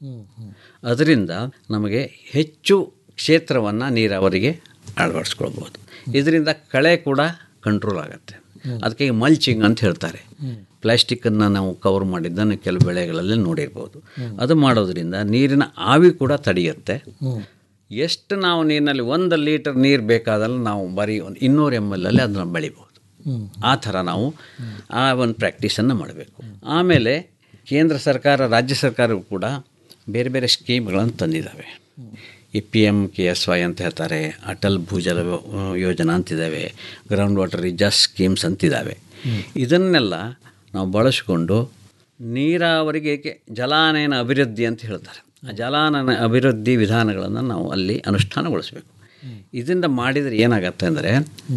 ಅದರಿಂದ ನಮಗೆ ಹೆಚ್ಚು ಕ್ಷೇತ್ರವನ್ನು ನೀರಾವರಿಗೆ ಅಳವಡಿಸ್ಕೊಳ್ಬೋದು ಇದರಿಂದ ಕಳೆ ಕೂಡ ಕಂಟ್ರೋಲ್ ಆಗುತ್ತೆ ಅದಕ್ಕೆ ಮಲ್ಚಿಂಗ್ ಅಂತ ಹೇಳ್ತಾರೆ ಪ್ಲಾಸ್ಟಿಕ್ಕನ್ನು ನಾವು ಕವರ್ ಮಾಡಿದ್ದನ್ನು ಕೆಲವು ಬೆಳೆಗಳಲ್ಲಿ ನೋಡಿರ್ಬೋದು ಅದು ಮಾಡೋದ್ರಿಂದ ನೀರಿನ ಆವಿ ಕೂಡ ತಡೆಯುತ್ತೆ ಎಷ್ಟು ನಾವು ನೀರಿನಲ್ಲಿ ಒಂದು ಲೀಟರ್ ನೀರು ಬೇಕಾದಲ್ಲಿ ನಾವು ಬರೀ ಒಂದು ಇನ್ನೂರು ಎಮ್ ಎಲ್ ಅಲ್ಲಿ ಅದನ್ನು ಬೆಳಿಬೋದು ಆ ಥರ ನಾವು ಆ ಒಂದು ಪ್ರಾಕ್ಟೀಸನ್ನು ಮಾಡಬೇಕು ಆಮೇಲೆ ಕೇಂದ್ರ ಸರ್ಕಾರ ರಾಜ್ಯ ಸರ್ಕಾರವು ಕೂಡ ಬೇರೆ ಬೇರೆ ಸ್ಕೀಮ್ಗಳನ್ನು ತಂದಿದ್ದಾವೆ ಈ P M K S Y ಅಂತ ಹೇಳ್ತಾರೆ ಅಟಲ್ ಭೂಜಲ ಯೋಜನಾ ಅಂತಿದ್ದಾವೆ ಗ್ರೌಂಡ್ ವಾಟರ್ ರಿಜಾಸ್ ಸ್ಕೀಮ್ಸ್ ಅಂತಿದ್ದಾವೆ ಇದನ್ನೆಲ್ಲ ನಾವು ಬಳಸಿಕೊಂಡು ನೀರಾವರಿಗೆ ಜಲಾನಯನ ಅಭಿವೃದ್ಧಿ ಅಂತ ಹೇಳ್ತಾರೆ ಜಲಾನಯನ ಅಭಿವೃದ್ಧಿ ವಿಧಾನಗಳನ್ನು ನಾವು ಅಲ್ಲಿ ಅನುಷ್ಠಾನಗೊಳಿಸಬೇಕು ಇದರಿಂದ ಮಾಡಿದರೆ ಏನಾಗತ್ತೆ ಅಂದರೆ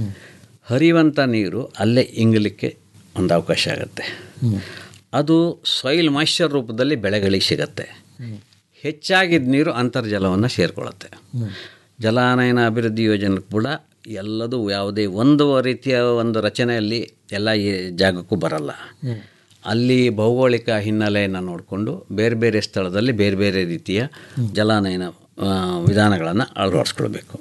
ಹರಿಯುವಂಥ ನೀರು ಅಲ್ಲೇ ಇಂಗಲಿಕ್ಕೆ ಒಂದು ಅವಕಾಶ ಆಗುತ್ತೆ ಅದು ಸಾಯಿಲ್ ಮಾಯ್ಶ್ಚರ್ ರೂಪದಲ್ಲಿ ಬೆಳೆಗಳಿಗೆ ಸಿಗತ್ತೆ ಹೆಚ್ಚಾಗಿದ್ದ ನೀರು ಅಂತರ್ಜಲವನ್ನು ಸೇರಿಕೊಳ್ಳುತ್ತೆ ಜಲಾನಯನ ಅಭಿವೃದ್ಧಿ ಯೋಜನೆ ಕೂಡ ಎಲ್ಲದೂ ಯಾವುದೇ ಒಂದು ರೀತಿಯ ಒಂದು ರಚನೆಯಲ್ಲಿ ಎಲ್ಲ ಈ ಜಾಗಕ್ಕೂ ಬರಲ್ಲ ಅಲ್ಲಿ ಭೌಗೋಳಿಕ ಹಿನ್ನೆಲೆಯನ್ನು ನೋಡಿಕೊಂಡು ಬೇರೆ ಬೇರೆ ಸ್ಥಳದಲ್ಲಿ ಬೇರೆ ಬೇರೆ ರೀತಿಯ ಜಲಾನಯನ ವಿಧಾನಗಳನ್ನು ಅಳವಡಿಸ್ಕೊಳ್ಬೇಕು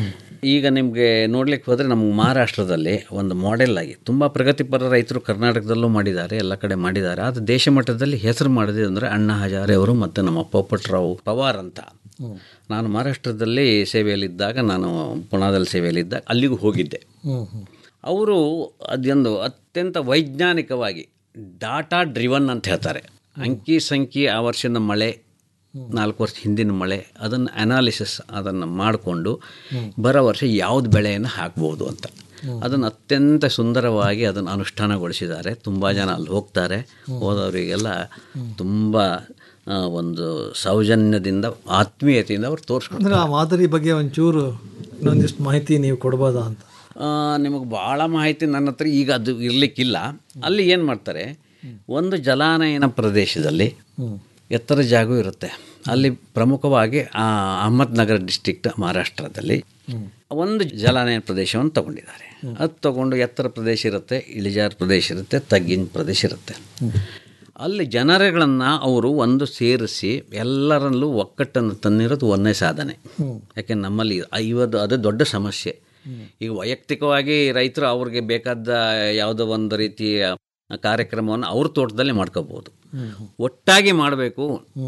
ಈಗ ನಿಮಗೆ ನೋಡ್ಲಿಕ್ಕೆ ಹೋದರೆ ನಮ್ಮ ಮಹಾರಾಷ್ಟ್ರದಲ್ಲಿ ಒಂದು ಮಾಡೆಲ್ ಆಗಿ ತುಂಬ ಪ್ರಗತಿಪರ ರೈತರು ಕರ್ನಾಟಕದಲ್ಲೂ ಮಾಡಿದ್ದಾರೆ ಎಲ್ಲ ಕಡೆ ಮಾಡಿದ್ದಾರೆ ಆದರೆ ದೇಶ ಮಟ್ಟದಲ್ಲಿ ಹೆಸರು ಮಾಡಿದೆ ಅಂದರೆ ಅಣ್ಣಾ ಹಜಾರೆ ಅವರು ಮತ್ತು ನಮ್ಮ ಪೋಪಟ್ರಾವ್ ಪವಾರ್ ಅಂತ ನಾನು ಮಹಾರಾಷ್ಟ್ರದಲ್ಲಿ ಸೇವೆಯಲ್ಲಿದ್ದಾಗ ನಾನು ಪುಣಾದಲ್ಲಿ ಸೇವೆಯಲ್ಲಿದ್ದಾಗ ಅಲ್ಲಿಗೂ ಹೋಗಿದ್ದೆ ಅವರು ಅದೊಂದು ಅತ್ಯಂತ ವೈಜ್ಞಾನಿಕವಾಗಿ ಡಾಟಾ ಡ್ರಿವನ್ ಅಂತ ಹೇಳ್ತಾರೆ ಅಂಕಿ ಸಂಖ್ಯೆ ಆ ವರ್ಷದ ಮಳೆ ನಾಲ್ಕು ವರ್ಷ ಹಿಂದಿನ ಮಳೆ ಅದನ್ನು ಅನಾಲಿಸಿಸ್ ಅದನ್ನು ಮಾಡಿಕೊಂಡು ಬರೋ ವರ್ಷ ಯಾವ್ದು ಬೆಳೆಯನ್ನು ಹಾಕ್ಬೋದು ಅಂತ ಅದನ್ನು ಅತ್ಯಂತ ಸುಂದರವಾಗಿ ಅದನ್ನು ಅನುಷ್ಠಾನಗೊಳಿಸಿದ್ದಾರೆ ತುಂಬ ಜನ ಅಲ್ಲಿ ಹೋಗ್ತಾರೆ ಹೋದವರಿಗೆಲ್ಲ ತುಂಬ ಆ, ಒಂದು ಸೌಜನ್ಯದಿಂದ ಆತ್ಮೀಯತೆಯಿಂದ ಅವ್ರು ತೋರಿಸ್ಕೊಂಡು ಅಂದರೆ ಆ ಮಾದರಿ ಬಗ್ಗೆ ಒಂಚೂರು ಇನ್ನೊಂದಿಷ್ಟು ಮಾಹಿತಿ ನೀವು ಕೊಡ್ಬೋದಾ ಅಂತ ನಿಮಗೆ ಭಾಳ ಮಾಹಿತಿ ನನ್ನ ಹತ್ರ ಈಗ ಅದು ಇರಲಿಕ್ಕಿಲ್ಲ ಅಲ್ಲಿ ಏನು ಮಾಡ್ತಾರೆ ಒಂದು ಜಲಾನಯನ ಪ್ರದೇಶದಲ್ಲಿ ಎತ್ತರ ಜಾಗ ಇರುತ್ತೆ ಅಲ್ಲಿ ಪ್ರಮುಖವಾಗಿ ಆ ಅಹಮದ್ನಗರ ಡಿಸ್ಟಿಕ್ಟ್ ಮಹಾರಾಷ್ಟ್ರದಲ್ಲಿ ಒಂದು ಜಲಾನಯನ ಪ್ರದೇಶವನ್ನು ತಗೊಂಡಿದ್ದಾರೆ ಅದು ತಗೊಂಡು ಎತ್ತರ ಪ್ರದೇಶ ಇರುತ್ತೆ ಇಳಿಜಾರು ಪ್ರದೇಶ ಇರುತ್ತೆ ತಗ್ಗಿನ ಪ್ರದೇಶ ಇರುತ್ತೆ ಅಲ್ಲಿ ಜನರುಗಳನ್ನು ಅವರು ಒಂದು ಸೇರಿಸಿ ಎಲ್ಲರಲ್ಲೂ ಒಕ್ಕಟ್ಟನ್ನು ತಂದಿರೋದು ಒಂದೇ ಸಾಧನೆ ಯಾಕೆ ನಮ್ಮಲ್ಲಿ ಇವತ್ತು ಅದು ದೊಡ್ಡ ಸಮಸ್ಯೆ ಈಗ ವೈಯಕ್ತಿಕವಾಗಿ ರೈತರು ಅವ್ರಿಗೆ ಬೇಕಾದ ಯಾವುದೋ ಒಂದು ರೀತಿಯ ಕಾರ್ಯಕ್ರಮವನ್ನು ಅವ್ರ ತೋಟದಲ್ಲಿ ಮಾಡ್ಕೋಬೋದು ಒಟ್ಟಾಗಿ ಮಾಡಬೇಕು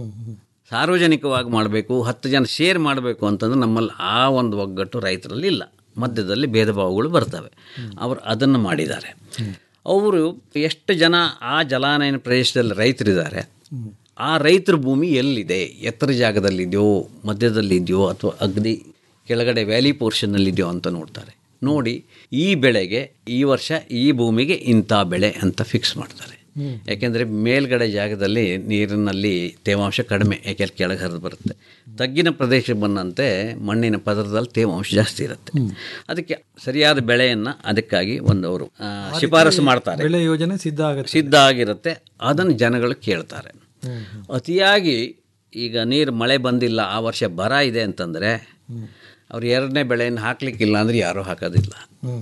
ಸಾರ್ವಜನಿಕವಾಗಿ ಮಾಡಬೇಕು ಹತ್ತು ಜನ ಶೇರ್ ಮಾಡಬೇಕು ಅಂತಂದ್ರೆ ನಮ್ಮಲ್ಲಿ ಆ ಒಂದು ಒಗ್ಗಟ್ಟು ರೈತರಲ್ಲಿ ಇಲ್ಲ ಮಧ್ಯದಲ್ಲಿ ಭೇದ ಭಾವಗಳು ಬರ್ತವೆ ಅವರು ಅದನ್ನು ಮಾಡಿದ್ದಾರೆ ಅವರು ಎಷ್ಟು ಜನ ಆ ಜಲಾನಯನ ಪ್ರದೇಶದಲ್ಲಿ ರೈತರಿದ್ದಾರೆ ಆ ರೈತರ ಭೂಮಿ ಎಲ್ಲಿದೆ ಎತ್ತರ ಜಾಗದಲ್ಲಿದೆಯೋ ಮಧ್ಯದಲ್ಲಿದೆಯೋ ಅಥವಾ ಅಗದಿ ಕೆಳಗಡೆ ವ್ಯಾಲಿ ಪೋರ್ಷನ್ನಲ್ಲಿದೆಯೋ ಅಂತ ನೋಡ್ತಾರೆ ನೋಡಿ ಈ ಬೆಳೆಗೆ ಈ ವರ್ಷ ಈ ಭೂಮಿಗೆ ಇಂಥ ಬೆಳೆ ಅಂತ ಫಿಕ್ಸ್ ಮಾಡ್ತಾರೆ ಯಾಕೆಂದರೆ ಮೇಲ್ಗಡೆ ಜಾಗದಲ್ಲಿ ನೀರಿನಲ್ಲಿ ತೇವಾಂಶ ಕಡಿಮೆ ಯಾಕೆಂದ್ರೆ ಕೆಳಗೆ ಹರಿದು ಬರುತ್ತೆ ತಗ್ಗಿನ ಪ್ರದೇಶ ಬಂದಂತೆ ಮಣ್ಣಿನ ಪದರದಲ್ಲಿ ತೇವಾಂಶ ಜಾಸ್ತಿ ಇರುತ್ತೆ ಅದಕ್ಕೆ ಸರಿಯಾದ ಬೆಳೆಯನ್ನು ಅದಕ್ಕಾಗಿ ಒಂದು ಅವರು ಆ, ಶಿಫಾರಸು ಮಾಡ್ತಾರೆ ಬೆಳೆ ಯೋಜನೆ ಸಿದ್ಧ ಆಗುತ್ತೆ ಸಿದ್ಧ ಆಗಿರುತ್ತೆ ಅದನ್ನು ಜನಗಳು ಕೇಳ್ತಾರೆ ಅತಿಯಾಗಿ ಈಗ ನೀರು ಮಳೆ ಬಂದಿಲ್ಲ ಆ ವರ್ಷ ಬರ ಇದೆ ಅಂತಂದರೆ ಅವ್ರು ಎರಡನೇ ಬೆಳೆಯನ್ನು ಹಾಕಲಿಕ್ಕಿಲ್ಲ ಅಂದರೆ ಯಾರೂ ಹಾಕೋದಿಲ್ಲ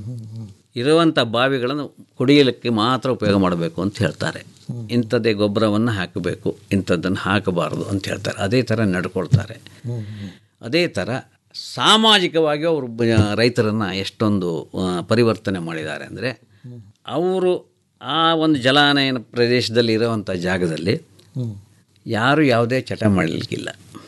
ಇರುವಂಥ ಬಾವಿಗಳನ್ನು ಕುಡಿಯಲಿಕ್ಕೆ ಮಾತ್ರ ಉಪಯೋಗ ಮಾಡಬೇಕು ಅಂತ ಹೇಳ್ತಾರೆ ಇಂಥದ್ದೇ ಗೊಬ್ಬರವನ್ನು ಹಾಕಬೇಕು ಇಂಥದ್ದನ್ನು ಹಾಕಬಾರ್ದು ಅಂತ ಹೇಳ್ತಾರೆ ಅದೇ ಥರ ನಡ್ಕೊಳ್ತಾರೆ ಅದೇ ಥರ ಸಾಮಾಜಿಕವಾಗಿ ಅವರು ರೈತರನ್ನು ಎಷ್ಟೊಂದು ಆ, ಪರಿವರ್ತನೆ ಮಾಡಿದ್ದಾರೆ ಅಂದರೆ ಅವರು ಆ ಒಂದು ಜಲಾನಯನ ಪ್ರದೇಶದಲ್ಲಿ ಇರುವಂಥ ಜಾಗದಲ್ಲಿ ಯಾರು ಯಾವುದೇ ಚಟ ಮಾಡಲಿಕ್ಕಿಲ್ಲ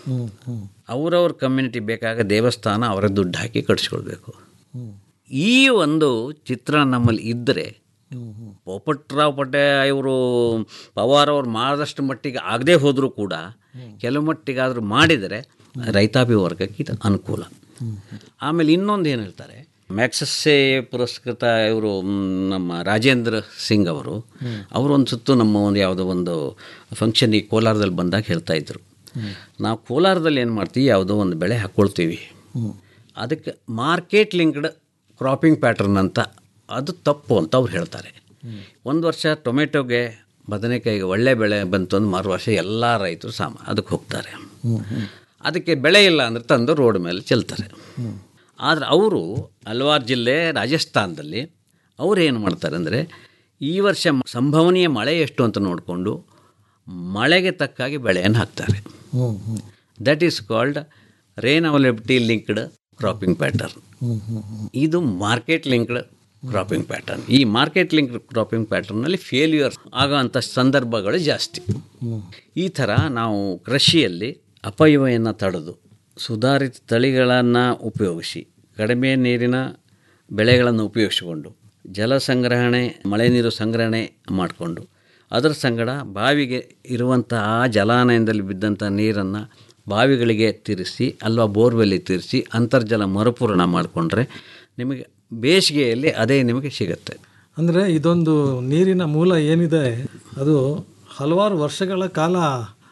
ಅವರವ್ರ ಕಮ್ಯುನಿಟಿ ಬೇಕಾಗ ದೇವಸ್ಥಾನ ಅವರ ದುಡ್ಡು ಹಾಕಿ ಕಟ್ಸ್ಕೊಳ್ಬೇಕು ಈ ಒಂದು ಚಿತ್ರ ನಮ್ಮಲ್ಲಿ ಇದ್ದರೆ ಪೋಪಟ್ರಾವ್ ಪಟೆ ಇವರು ಪವಾರ್ ಅವ್ರು ಮಾಡಿದಷ್ಟು ಮಟ್ಟಿಗೆ ಆಗದೆ ಹೋದರೂ ಕೂಡ ಕೆಲವು ಮಟ್ಟಿಗಾದರೂ ಮಾಡಿದರೆ ರೈತಾಪಿ ವರ್ಗಕ್ಕೆ ಇದು ಅನುಕೂಲ ಆಮೇಲೆ ಇನ್ನೊಂದು ಏನು ಹೇಳ್ತಾರೆ ಮ್ಯಾಕ್ಸಸ್ಸೆ ಪುರಸ್ಕೃತ ಇವರು ನಮ್ಮ ರಾಜೇಂದ್ರ ಸಿಂಗ್ ಅವರು ಅವರು ಒಂದು ಸುತ್ತು ನಮ್ಮ ಒಂದು ಯಾವುದೋ ಒಂದು ಫಂಕ್ಷನ್ ಈ ಕೋಲಾರದಲ್ಲಿ ಬಂದಾಗ ಹೇಳ್ತಾ ಇದ್ರು ನಾವು ಕೋಲಾರದಲ್ಲಿ ಏನು ಮಾಡ್ತೀವಿ ಯಾವುದೋ ಒಂದು ಬೆಳೆ ಹಾಕ್ಕೊಳ್ತೀವಿ ಅದಕ್ಕೆ ಮಾರ್ಕೆಟ್ ಲಿಂಕ್ಡ್ ಕ್ರಾಪಿಂಗ್ ಪ್ಯಾಟರ್ನ್ ಅಂತ ಅದು ತಪ್ಪು ಅಂತ ಅವ್ರು ಹೇಳ್ತಾರೆ ಒಂದು ವರ್ಷ ಟೊಮೆಟೊಗೆ ಬದನೆಕಾಯಿಗೆ ಒಳ್ಳೆ ಬೆಳೆ ಬಂತು ಅಂದ್ರೆ ಮರು ವರ್ಷ ಎಲ್ಲ ರೈತರು ಸಾಮ ಅದಕ್ಕೆ ಹೋಗ್ತಾರೆ ಅದಕ್ಕೆ ಬೆಳೆ ಇಲ್ಲ ಅಂದರೆ ತಂದು ರೋಡ್ ಮೇಲೆ ಚೆಲ್ತಾರೆ ಆದರೆ ಅವರು ಹಲ್ವಾರು ಜಿಲ್ಲೆ ರಾಜಸ್ಥಾನದಲ್ಲಿ ಅವ್ರು ಏನು ಮಾಡ್ತಾರೆ ಅಂದರೆ ಈ ವರ್ಷ ಸಂಭವನೀಯ ಮಳೆ ಎಷ್ಟು ಅಂತ ನೋಡಿಕೊಂಡು ಮಳೆಗೆ ತಕ್ಕಾಗಿ ಬೆಳೆಯನ್ನು ಹಾಕ್ತಾರೆ that is called rain availability linked cropping pattern ಇದು ಮಾರ್ಕೆಟ್ ಲಿಂಕ್ಡ್ ಕ್ರಾಪಿಂಗ್ ಪ್ಯಾಟರ್ನ್ ಈ ಮಾರ್ಕೆಟ್ ಲಿಂಕ್ಡ್ ಕ್ರಾಪಿಂಗ್ ಪ್ಯಾಟರ್ನಲ್ಲಿ ಫೇಲ್ಯೂರ್ ಆಗೋವಂಥ ಸಂದರ್ಭಗಳು ಜಾಸ್ತಿ ಈ ಥರ ನಾವು ಕೃಷಿಯಲ್ಲಿ ಅಪವ್ಯಯನ್ನು ತಡೆದು ಸುಧಾರಿತ ತಳಿಗಳನ್ನು ಉಪಯೋಗಿಸಿ ಕಡಿಮೆ ನೀರಿನ ಬೆಳೆಗಳನ್ನು ಉಪಯೋಗಿಸಿಕೊಂಡು ಜಲ ಸಂಗ್ರಹಣೆ ಮಳೆ ನೀರು ಸಂಗ್ರಹಣೆ ಮಾಡಿಕೊಂಡು ಅದರ ಸಂಗಡ ಬಾವಿಗೆ ಇರುವಂತಹ ಜಲಾನಯನದಲ್ಲಿ ಬಿದ್ದಂಥ ನೀರನ್ನು ಬಾವಿಗಳಿಗೆ ತಿರ್ಸಿ ಅಲ್ವಾ ಬೋರ್ವೆಲ್ಲಿ ತಿರ್ಸಿ ಅಂತರ್ಜಲ ಮರುಪೂರಣ ಮಾಡಿಕೊಂಡ್ರೆ ನಿಮಗೆ ಬೇಸಿಗೆಯಲ್ಲಿ ಅದೇ ನಿಮಗೆ ಸಿಗುತ್ತೆ ಅಂದರೆ ಇದೊಂದು ನೀರಿನ ಮೂಲ ಏನಿದೆ ಅದು ಹಲವಾರು ವರ್ಷಗಳ ಕಾಲ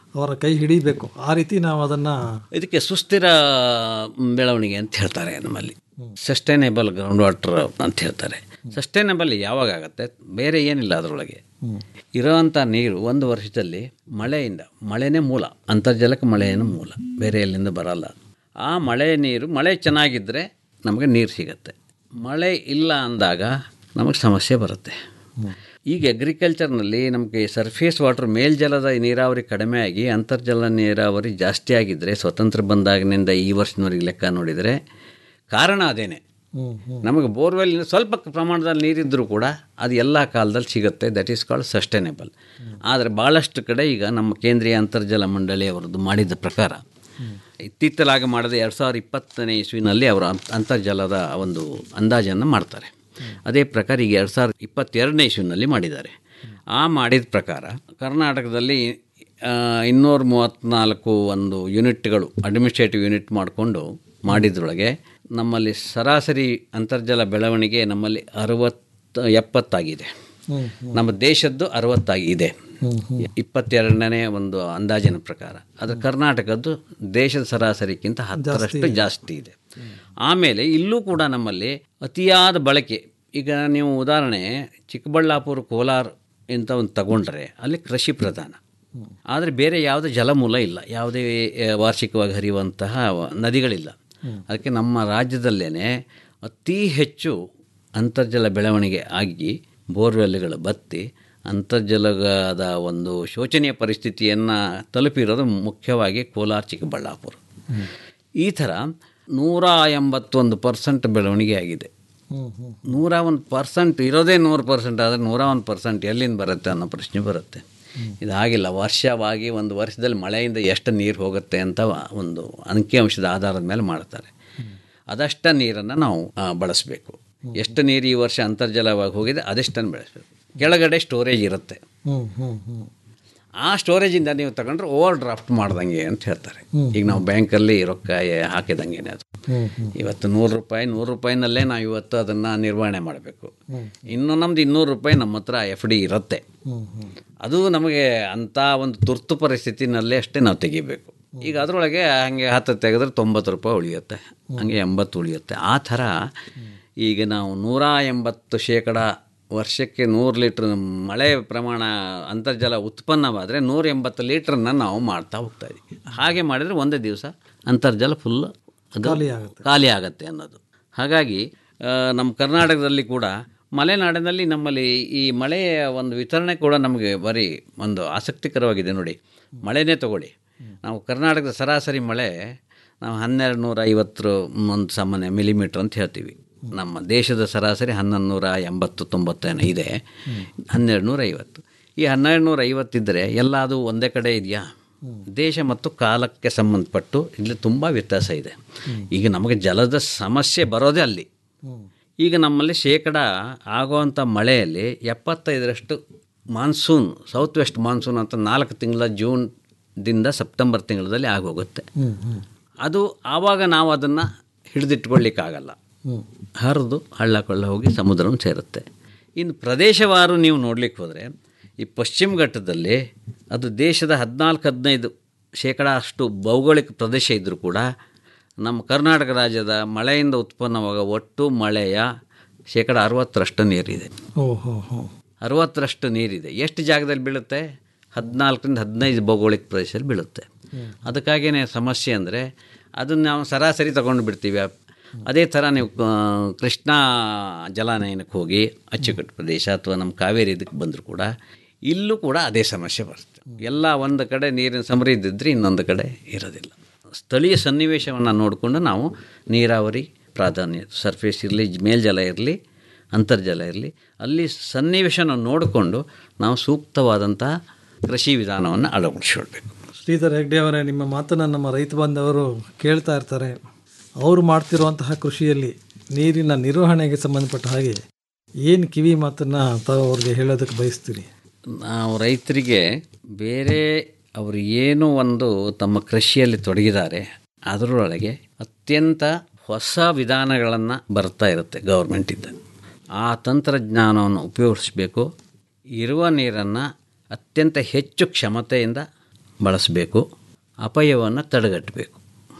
ಅವರ ಕೈ ಹಿಡಿಬೇಕು ಆ ರೀತಿ ನಾವು ಅದನ್ನು ಇದಕ್ಕೆ ಸುಸ್ಥಿರ ಬೆಳವಣಿಗೆ ಅಂತ ಹೇಳ್ತಾರೆ ನಮ್ಮಲ್ಲಿ ಸಸ್ಟೈನೇಬಲ್ ಗ್ರೌಂಡ್ ವಾಟರ್ ಅಂತ ಹೇಳ್ತಾರೆ ಸಸ್ಟೈನೇಬಲ್ ಯಾವಾಗ ಆಗುತ್ತೆ ಬೇರೆ ಏನಿಲ್ಲ ಅದರೊಳಗೆ ಇರೋವಂಥ ನೀರು ಒಂದು ವರ್ಷದಲ್ಲಿ ಮಳೆಯಿಂದ ಮಳೆನೇ ಮೂಲ ಅಂತರ್ಜಲಕ್ಕೆ ಮಳೆಯನ್ನು ಮೂಲ ಬೇರೆ ಎಲ್ಲಿಂದ ಬರಲ್ಲ ಆ ಮಳೆ ನೀರು ಮಳೆ ಚೆನ್ನಾಗಿದ್ದರೆ ನಮಗೆ ನೀರು ಸಿಗತ್ತೆ ಮಳೆ ಇಲ್ಲ ಅಂದಾಗ ನಮಗೆ ಸಮಸ್ಯೆ ಬರುತ್ತೆ ಈಗ ಅಗ್ರಿಕಲ್ಚರ್ನಲ್ಲಿ ನಮಗೆ ಸರ್ಫೇಸ್ ವಾಟರ್ ಮೇಲ್ಜಲದ ನೀರಾವರಿ ಕಡಿಮೆ ಆಗಿ ಅಂತರ್ಜಲ ನೀರಾವರಿ ಜಾಸ್ತಿ ಆಗಿದ್ದರೆ ಸ್ವತಂತ್ರ ಬಂದಾಗಿನಿಂದ ಈ ವರ್ಷದವರೆಗೆ ಲೆಕ್ಕ ನೋಡಿದರೆ ಕಾರಣ ಅದೇನೆ ನಮಗೆ ಬೋರ್ವೆಲ್ ಸ್ವಲ್ಪ ಪ್ರಮಾಣದಲ್ಲಿ ನೀರಿದ್ದರೂ ಕೂಡ ಅದು ಎಲ್ಲ ಕಾಲದಲ್ಲಿ ಸಿಗುತ್ತೆ ದಟ್ ಈಸ್ ಕಾಲ್ಡ್ ಸಸ್ಟೈನೇಬಲ್ ಆದರೆ ಭಾಳಷ್ಟು ಕಡೆ ಈಗ ನಮ್ಮ ಕೇಂದ್ರೀಯ ಅಂತರ್ಜಲ ಮಂಡಳಿ ಅವರದ್ದು ಮಾಡಿದ ಪ್ರಕಾರ ಇತ್ತೀಚಲಾಗಿ ಮಾಡಿದ ಎರಡು ಸಾವಿರದ ಇಪ್ಪತ್ತನೇ ಇಸ್ವಿನಲ್ಲಿ ಅವರು ಅಂ- ಅಂತರ್ಜಲದ ಒಂದು ಅಂದಾಜನ್ನು ಮಾಡ್ತಾರೆ ಅದೇ ಪ್ರಕಾರ ಈಗ ಎರಡು ಸಾವಿರದ ಇಪ್ಪತ್ತೆರಡನೇ ಇಸ್ವಿನಲ್ಲಿ ಮಾಡಿದ್ದಾರೆ ಆ ಮಾಡಿದ ಪ್ರಕಾರ ಕರ್ನಾಟಕದಲ್ಲಿ ಆ, ಇನ್ನೂರ ಮೂವತ್ತ್ನಾಲ್ಕು ಒಂದು ಯೂನಿಟ್ಗಳು ಅಡ್ಮಿನಿಸ್ಟ್ರೇಟಿವ್ ಯೂನಿಟ್ ಮಾಡಿಕೊಂಡು ಮಾಡಿದ್ರೊಳಗೆ ನಮ್ಮಲ್ಲಿ ಸರಾಸರಿ ಅಂತರ್ಜಲ ಬೆಳವಣಿಗೆ ನಮ್ಮಲ್ಲಿ ಅರವತ್ತು ಎಪ್ಪತ್ತಾಗಿದೆ ನಮ್ಮ ದೇಶದ್ದು ಅರವತ್ತಾಗಿದೆ ಇಪ್ಪತ್ತೆರಡನೇ ಒಂದು ಅಂದಾಜಿನ ಪ್ರಕಾರ ಅದು ಕರ್ನಾಟಕದ್ದು ದೇಶದ ಸರಾಸರಿಗಿಂತ ಹತ್ತರಷ್ಟು ಜಾಸ್ತಿ ಇದೆ ಆಮೇಲೆ ಇಲ್ಲೂ ಕೂಡ ನಮ್ಮಲ್ಲಿ ಅತಿಯಾದ ಬಳಕೆ ಈಗ ನೀವು ಉದಾಹರಣೆ ಚಿಕ್ಕಬಳ್ಳಾಪುರ ಕೋಲಾರ ಅಂತ ಒಂದು ತಗೊಂಡ್ರೆ ಅಲ್ಲಿ ಕೃಷಿ ಪ್ರಧಾನ ಆದರೆ ಬೇರೆ ಯಾವುದೇ ಜಲಮೂಲ ಇಲ್ಲ ಯಾವುದೇ ಆ, ವಾರ್ಷಿಕವಾಗಿ ಹರಿಯುವಂತಹ ನದಿಗಳಿಲ್ಲ ಅದಕ್ಕೆ ನಮ್ಮ ರಾಜ್ಯದಲ್ಲೇ ಅತಿ ಹೆಚ್ಚು ಅಂತರ್ಜಲ ಬೆಳವಣಿಗೆ ಆಗಿ ಬೋರ್ವೆಲ್ಗಳು ಬತ್ತಿ ಅಂತರ್ಜಲದ ಒಂದು ಶೋಚನೀಯ ಪರಿಸ್ಥಿತಿಯನ್ನು ತಲುಪಿರೋದು ಮುಖ್ಯವಾಗಿ ಕೋಲಾರ ಚಿಕ್ಕಬಳ್ಳಾಪುರ ಈ ಥರ ನೂರ ಎಂಬತ್ತೊಂದು ಪರ್ಸೆಂಟ್ ಬೆಳವಣಿಗೆ ಆಗಿದೆ ನೂರ ಒಂದು ಪರ್ಸೆಂಟ್ ಇರೋದೇ ನೂರು ಪರ್ಸೆಂಟ್ ಆದರೆ ನೂರ ಒಂದು ಪರ್ಸೆಂಟ್ ಎಲ್ಲಿಂದ ಬರುತ್ತೆ ಅನ್ನೋ ಪ್ರಶ್ನೆ ಬರುತ್ತೆ ಇದಾಗಿಲ್ಲ ವರ್ಷವಾಗಿ ಒಂದು ವರ್ಷದಲ್ಲಿ ಮಳೆಯಿಂದ ಎಷ್ಟು ನೀರು ಹೋಗುತ್ತೆ ಅಂತ ಒಂದು ಅಂಕಿಅಂಶದ ಆಧಾರದ ಮೇಲೆ ಮಾಡ್ತಾರೆ ಅದಷ್ಟ ನೀರನ್ನು ನಾವು ಆ, ಬಳಸಬೇಕು ಎಷ್ಟು ನೀರು ಈ ವರ್ಷ ಅಂತರ್ಜಲವಾಗಿ ಹೋಗಿದೆ ಅದಷ್ಟನ್ನು ಬೆಳೆಸಬೇಕು ಕೆಳಗಡೆ ಸ್ಟೋರೇಜ್ ಇರುತ್ತೆ ಹ್ಮ್ ಹ್ಮ್ ಹ್ಮ್ ಆ ಸ್ಟೋರೇಜಿಂದ ನೀವು ತಗೊಂಡ್ರೆ ಓವರ್ ಡ್ರಾಫ್ಟ್ ಮಾಡ್ದಂಗೆ ಅಂತ ಹೇಳ್ತಾರೆ ಈಗ ನಾವು ಬ್ಯಾಂಕಲ್ಲಿ ರೊಕ್ಕ ಹಾಕಿದಂಗೆ ಅದು ಹ್ಮ್ ಹ್ಮ್ ಇವತ್ತು ನೂರು ರೂಪಾಯಿ ನೂರು ರೂಪಾಯಿನಲ್ಲೇ ನಾವು ಇವತ್ತು ಅದನ್ನು ನಿರ್ವಹಣೆ ಮಾಡಬೇಕು ಇನ್ನು ನಮ್ದು ಇನ್ನೂರು ರೂಪಾಯಿ ನಮ್ಮ ಹತ್ರ ಎಫ್ ಡಿ ಇರುತ್ತೆ ಹ್ಮ್ ಹ್ಮ್ ಅದು ನಮಗೆ ಅಂಥ ಒಂದು ತುರ್ತು ಪರಿಸ್ಥಿತಿನಲ್ಲೇ ಅಷ್ಟೇ ನಾವು ತೆಗಿಬೇಕು ಈಗ ಅದರೊಳಗೆ ಹಂಗೆ ಹತ್ತು ತೆಗೆದ್ರೆ ತೊಂಬತ್ತು ರೂಪಾಯಿ ಉಳಿಯುತ್ತೆ ಹಂಗೆ ಎಂಬತ್ತು ಉಳಿಯುತ್ತೆ ಆ ಥರ ಈಗ ನಾವು ನೂರ ಎಂಬತ್ತು ಶೇಕಡ ವರ್ಷಕ್ಕೆ ನೂರು ಲೀಟ್ರ್ ಮಳೆ ಪ್ರಮಾಣ ಅಂತರ್ಜಲ ಉತ್ಪನ್ನವಾದರೆ ನೂರ ಎಂಬತ್ತು ಲೀಟ್ರನ್ನ ನಾವು ಮಾಡ್ತಾ ಹೋಗ್ತಾ ಇದ್ದೀವಿ ಹಾಗೆ ಮಾಡಿದರೆ ಒಂದೇ ದಿವಸ ಅಂತರ್ಜಲ ಫುಲ್ ಅದು ಖಾಲಿ ಆಗುತ್ತೆ. ಖಾಲಿ ಆಗುತ್ತೆ ಅನ್ನೋದು ಹಾಗಾಗಿ ಆ, ನಮ್ಮ ಕರ್ನಾಟಕದಲ್ಲಿ ಕೂಡ ಮಲೆನಾಡಿನಲ್ಲಿ ನಮ್ಮಲ್ಲಿ ಈ ಮಳೆಯ ಒಂದು ವಿತರಣೆ ಕೂಡ ನಮಗೆ ಬರೀ ಒಂದು ಆಸಕ್ತಿಕರವಾಗಿದೆ ನೋಡಿ ಮಳೆನೇ ತಗೊಳ್ಳಿ ನಾವು ಕರ್ನಾಟಕದ ಸರಾಸರಿ ಮಳೆ ನಾವು ಹನ್ನೆರಡು ನೂರ ಐವತ್ತರ ಒಂದು ಸಾಮಾನ್ಯ ಮಿಲಿಮೀಟ್ರ್ ಅಂತ ಹೇಳ್ತೀವಿ ನಮ್ಮ ದೇಶದ ಸರಾಸರಿ ಹನ್ನೊಂದು ನೂರ ಎಂಬತ್ತು ತೊಂಬತ್ತೇನೋ ಇದೆ ಹನ್ನೆರಡು ನೂರ ಐವತ್ತು ಈ ಹನ್ನೆರಡು ನೂರ ಐವತ್ತಿದ್ದರೆ ಎಲ್ಲ ಅದು ಒಂದೇ ಕಡೆ ಇದೆಯಾ ದೇಶ ಮತ್ತು ಕಾಲಕ್ಕೆ ಸಂಬಂಧಪಟ್ಟು ಇಲ್ಲಿ ತುಂಬ ವ್ಯತ್ಯಾಸ ಇದೆ ಈಗ ನಮಗೆ ಜಲದ ಸಮಸ್ಯೆ ಬರೋದೇ ಅಲ್ಲಿ ಈಗ ನಮ್ಮಲ್ಲಿ ಶೇಕಡ ಆಗುವಂಥ ಮಳೆಯಲ್ಲಿ ಎಪ್ಪತ್ತೈದರಷ್ಟು ಮಾನ್ಸೂನ್ ಸೌತ್ ವೆಸ್ಟ್ ಮಾನ್ಸೂನ್ ಅಂತ ನಾಲ್ಕು ತಿಂಗಳ ಜೂನ್ದಿಂದ ಸೆಪ್ಟೆಂಬರ್ ತಿಂಗಳಲ್ಲಿ ಆಗೋಗುತ್ತೆ ಹ್ಮ್ ಹ್ಮ್ ಅದು ಆವಾಗ ನಾವು ಅದನ್ನು ಹಿಡಿದಿಟ್ಕೊಳ್ಳಿಕ್ಕಾಗಲ್ಲ ಹ್ಮ್ ಹರಿದು ಹಳ್ಳ ಕೊಳ್ಳ ಹೋಗಿ ಸಮುದ್ರವನ್ನು ಸೇರುತ್ತೆ ಇನ್ನು ಪ್ರದೇಶವಾರು ನೀವು ನೋಡ್ಲಿಕ್ಕೆ ಹೋದರೆ ಈ ಪಶ್ಚಿಮ ಘಟ್ಟದಲ್ಲಿ ಅದು ದೇಶದ ಹದಿನಾಲ್ಕು ಹದಿನೈದು ಶೇಕಡ ಅಷ್ಟು ಭೌಗೋಳಿಕ ಪ್ರದೇಶ ಇದ್ದರೂ ಕೂಡ ನಮ್ಮ ಕರ್ನಾಟಕ ರಾಜ್ಯದ ಮಳೆಯಿಂದ ಉತ್ಪನ್ನವಾಗೋ ಒಟ್ಟು ಮಳೆಯ ಶೇಕಡ ಅರವತ್ತರಷ್ಟು ನೀರಿದೆ ಓ ಹೋ ಹೋ ಅರವತ್ತರಷ್ಟು ನೀರಿದೆ ಎಷ್ಟು ಜಾಗದಲ್ಲಿ ಬೀಳುತ್ತೆ ಹದಿನಾಲ್ಕರಿಂದ ಹದಿನೈದು ಭೌಗೋಳಿಕ ಪ್ರದೇಶದಲ್ಲಿ ಬೀಳುತ್ತೆ ಅದಕ್ಕಾಗಿಯೇ ಸಮಸ್ಯೆ ಅಂದರೆ ಅದನ್ನು ನಾವು ಸರಾಸರಿ ತಗೊಂಡು ಬಿಡ್ತೀವಿ ಅದೇ ಥರ ನೀವು ಆ, ಕೃಷ್ಣಾ ಜಲಾನಯನಕ್ಕೆ ಹೋಗಿ ಅಚ್ಚುಕಟ್ಟು ಪ್ರದೇಶ ಅಥವಾ ನಮ್ಮ ಕಾವೇರಿ ಇದಕ್ಕೆ ಬಂದರೂ ಕೂಡ ಇಲ್ಲೂ ಕೂಡ ಅದೇ ಸಮಸ್ಯೆ ಬರುತ್ತೆ ಎಲ್ಲ ಒಂದು ಕಡೆ ನೀರಿನ ಸಮೃದ್ಧಿ ಇದ್ದರೆ ಇನ್ನೊಂದು ಕಡೆ ಇರೋದಿಲ್ಲ ಸ್ಥಳೀಯ ಸನ್ನಿವೇಶವನ್ನು ನೋಡಿಕೊಂಡು ನಾವು ನೀರಾವರಿ ಪ್ರಾಧಾನ್ಯ ಸರ್ಫೇಸ್ ಇರಲಿ ಮೇಲ್ಜಲ ಇರಲಿ ಅಂತರ್ಜಲ ಇರಲಿ ಅಲ್ಲಿ ಸನ್ನಿವೇಶನ ನೋಡಿಕೊಂಡು ನಾವು ಸೂಕ್ತವಾದಂತಹ ಕೃಷಿ ವಿಧಾನವನ್ನು ಅಳವಡಿಸ್ಕೊಳ್ಬೇಕು ಶ್ರೀಧರ್ ಹೆಗ್ಡೆ ಅವರೇ ನಿಮ್ಮ ಮಾತನ್ನು ನಮ್ಮ ರೈತ ಬಾಂಧವರು ಕೇಳ್ತಾ ಇರ್ತಾರೆ ಅವರು ಮಾಡ್ತಿರುವಂತಹ ಕೃಷಿಯಲ್ಲಿ ನೀರಿನ ನಿರ್ವಹಣೆಗೆ ಸಂಬಂಧಪಟ್ಟ ಹಾಗೆ ಏನು ಕಿವಿ ಮಾತನ್ನು ತಾವು ಅವ್ರಿಗೆ ಹೇಳೋದಕ್ಕೆ ಬಯಸ್ತೀರಿ ನಾವು ರೈತರಿಗೆ ಬೇರೆ ಅವರು ಏನು ಒಂದು ತಮ್ಮ ಕೃಷಿಯಲ್ಲಿ ತೊಡಗಿದ್ದಾರೆ ಅದರೊಳಗೆ ಅತ್ಯಂತ ಹೊಸ ವಿಧಾನಗಳನ್ನು ಬರ್ತಾ ಇರುತ್ತೆ ಗೌರ್ಮೆಂಟಿಂದ ಆ ತಂತ್ರಜ್ಞಾನವನ್ನು ಉಪಯೋಗಿಸಬೇಕು ಇರುವ ನೀರನ್ನು ಅತ್ಯಂತ ಹೆಚ್ಚು ಕ್ಷಮತೆಯಿಂದ ಬಳಸಬೇಕು ಅಪಾಯವನ್ನು ತಡೆಗಟ್ಟಬೇಕು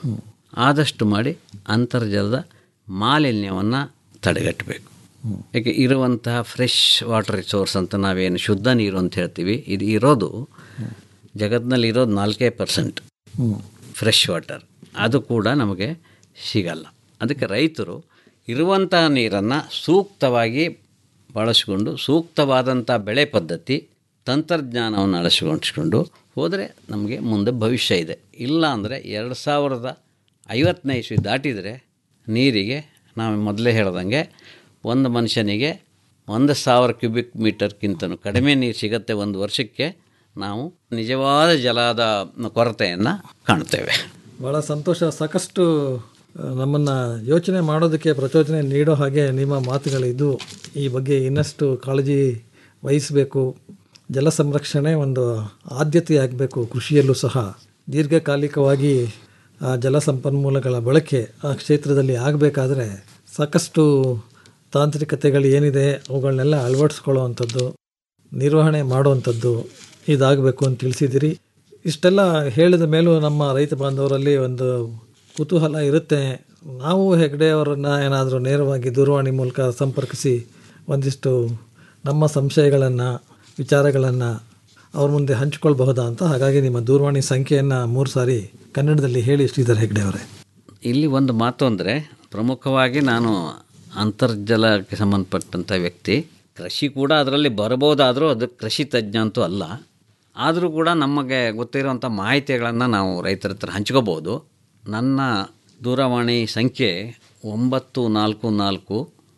ಆದಷ್ಟು ಮಾಡಿ ಅಂತರ್ಜಲದ ಮಾಲಿನ್ಯವನ್ನು ತಡೆಗಟ್ಟಬೇಕು ಯಾಕೆ ಇರುವಂತಹ ಫ್ರೆಶ್ ವಾಟರ್ ರಿಸೋರ್ಸ್ ಅಂತ ನಾವೇನು ಶುದ್ಧ ನೀರು ಅಂತ ಹೇಳ್ತೀವಿ ಇದು ಇರೋದು ಜಗತ್ತಿನಲ್ಲಿ ಇರೋದು ನಾಲ್ಕೇ ಪರ್ಸೆಂಟ್ ಫ್ರೆಶ್ ವಾಟರ್ ಅದು ಕೂಡ ನಮಗೆ ಸಿಗಲ್ಲ ಅದಕ್ಕೆ ರೈತರು ಇರುವಂತಹ ನೀರನ್ನು ಸೂಕ್ತವಾಗಿ ಬಳಸಿಕೊಂಡು ಸೂಕ್ತವಾದಂಥ ಬೆಳೆ ಪದ್ಧತಿ ತಂತ್ರಜ್ಞಾನವನ್ನು ಅಳವಡಿಸ್ಕೊಂಡು ಹೋದರೆ ನಮಗೆ ಮುಂದೆ ಭವಿಷ್ಯ ಇದೆ ಇಲ್ಲ ಅಂದರೆ ಎರಡು ಸಾವಿರದ ಐವತ್ತನೇ ಇಸ್ವಿ ದಾಟಿದರೆ ನೀರಿಗೆ ನಾವು ಮೊದಲೇ ಹೇಳ್ದಂಗೆ ಒಂದು ಮನುಷ್ಯನಿಗೆ ಒಂದು ಸಾವಿರ ಕ್ಯೂಬಿಕ್ ಮೀಟರ್ಗಿಂತನೂ ಕಡಿಮೆ ನೀರು ಸಿಗುತ್ತೆ ಒಂದು ವರ್ಷಕ್ಕೆ ನಾವು ನಿಜವಾದ ಜಲದ ಕೊರತೆಯನ್ನು ಕಾಣ್ತೇವೆ ಭಾಳ ಸಂತೋಷ ಸಾಕಷ್ಟು ನಮ್ಮನ್ನು ಯೋಚನೆ ಮಾಡೋದಕ್ಕೆ ಪ್ರಚೋದನೆ ನೀಡೋ ಹಾಗೆ ನಿಮ್ಮ ಮಾತುಗಳಿದ್ದು ಈ ಬಗ್ಗೆ ಇನ್ನಷ್ಟು ಕಾಳಜಿ ವಹಿಸಬೇಕು ಜಲ ಸಂರಕ್ಷಣೆ ಒಂದು ಆದ್ಯತೆಯಾಗಬೇಕು ಕೃಷಿಯಲ್ಲೂ ಸಹ ದೀರ್ಘಕಾಲಿಕವಾಗಿ ಆ ಜಲ ಸಂಪನ್ಮೂಲಗಳ ಬಳಕೆ ಆ ಕ್ಷೇತ್ರದಲ್ಲಿ ಆಗಬೇಕಾದ್ರೆ ಸಾಕಷ್ಟು ತಾಂತ್ರಿಕತೆಗಳು ಏನಿದೆ ಅವುಗಳನ್ನೆಲ್ಲ ಅಳವಡಿಸ್ಕೊಳ್ಳುವಂಥದ್ದು ನಿರ್ವಹಣೆ ಮಾಡುವಂಥದ್ದು ಇದಾಗಬೇಕು ಅಂತ ತಿಳಿಸಿದ್ದೀರಿ ಇಷ್ಟೆಲ್ಲ ಹೇಳಿದ ಮೇಲೂ ನಮ್ಮ ರೈತ ಬಾಂಧವರಲ್ಲಿ ಒಂದು ಕುತೂಹಲ ಇರುತ್ತೆ ನಾವು ಹೆಗ್ಡೆ ಅವರನ್ನು ಏನಾದರೂ ನೇರವಾಗಿ ದೂರವಾಣಿ ಮೂಲಕ ಸಂಪರ್ಕಿಸಿ ಒಂದಿಷ್ಟು ನಮ್ಮ ಸಂಶಯಗಳನ್ನು ವಿಚಾರಗಳನ್ನು ಅವ್ರ ಮುಂದೆ ಹಂಚ್ಕೊಳ್ಬಹುದಾ ಅಂತ ಹಾಗಾಗಿ ನಿಮ್ಮ ದೂರವಾಣಿ ಸಂಖ್ಯೆಯನ್ನು ಮೂರು ಸಾರಿ ಕನ್ನಡದಲ್ಲಿ ಹೇಳಿ ಶ್ರೀಧರ್ ಹೆಗ್ಡೆ ಅವರೇ ಇಲ್ಲಿ ಒಂದು ಮಾತು ಅಂದರೆ ಪ್ರಮುಖವಾಗಿ ನಾನು ಅಂತರ್ಜಲಕ್ಕೆ ಸಂಬಂಧಪಟ್ಟಂಥ ವ್ಯಕ್ತಿ ಕೃಷಿ ಕೂಡ ಅದರಲ್ಲಿ ಬರ್ಬೋದಾದರೂ ಅದು ಕೃಷಿ ತಜ್ಞ ಅಂತೂ ಅಲ್ಲ ಆದರೂ ಕೂಡ ನಮಗೆ ಗೊತ್ತಿರುವಂಥ ಮಾಹಿತಿಗಳನ್ನು ನಾವು ರೈತರ ಹತ್ರ ಹಂಚ್ಕೋಬೋದು ನನ್ನ ದೂರವಾಣಿ ಸಂಖ್ಯೆ ಒಂಬತ್ತು ನಾಲ್ಕು ನಾಲ್ಕು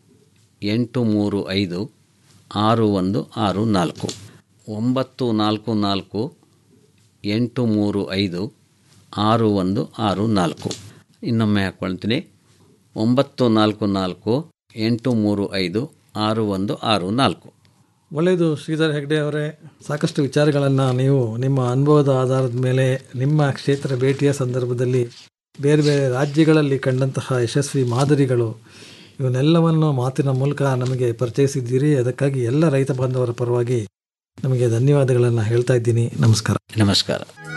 ಎಂಟು ಮೂರು ಐದು ಆರು ಒಂದು ಆರು ನಾಲ್ಕು ಒಂಬತ್ತು ನಾಲ್ಕು ನಾಲ್ಕು ಎಂಟು ಮೂರು ಐದು ಆರು ಒಂದು ಆರು ನಾಲ್ಕು ಇನ್ನೊಮ್ಮೆ ಹಾಕ್ಕೊಳ್ತೀನಿ ಒಂಬತ್ತು ನಾಲ್ಕು ನಾಲ್ಕು ಎಂಟು ಮೂರು ಐದು ಆರು ಒಂದು ಆರು ನಾಲ್ಕು ಒಳ್ಳೆಯದು ಶ್ರೀಧರ್ ಹೆಗ್ಡೆ ಅವರೇ ಸಾಕಷ್ಟು ವಿಚಾರಗಳನ್ನು ನೀವು ನಿಮ್ಮ ಅನುಭವದ ಆಧಾರದ ಮೇಲೆ ನಿಮ್ಮ ಕ್ಷೇತ್ರ ಭೇಟಿಯ ಸಂದರ್ಭದಲ್ಲಿ ಬೇರೆ ಬೇರೆ ರಾಜ್ಯಗಳಲ್ಲಿ ಕಂಡಂತಹ ಯಶಸ್ವಿ ಮಾದರಿಗಳು ಇವನ್ನೆಲ್ಲವನ್ನು ಮಾತಿನ ಮೂಲಕ ನಮಗೆ ಪರಿಚಯಿಸಿದ್ದೀರಿ ಅದಕ್ಕಾಗಿ ಎಲ್ಲ ರೈತ ಬಾಂಧವರ ಪರವಾಗಿ ನಮಗೆ ಧನ್ಯವಾದಗಳನ್ನು ಹೇಳ್ತಾ ಇದ್ದೀನಿ ನಮಸ್ಕಾರ ನಮಸ್ಕಾರ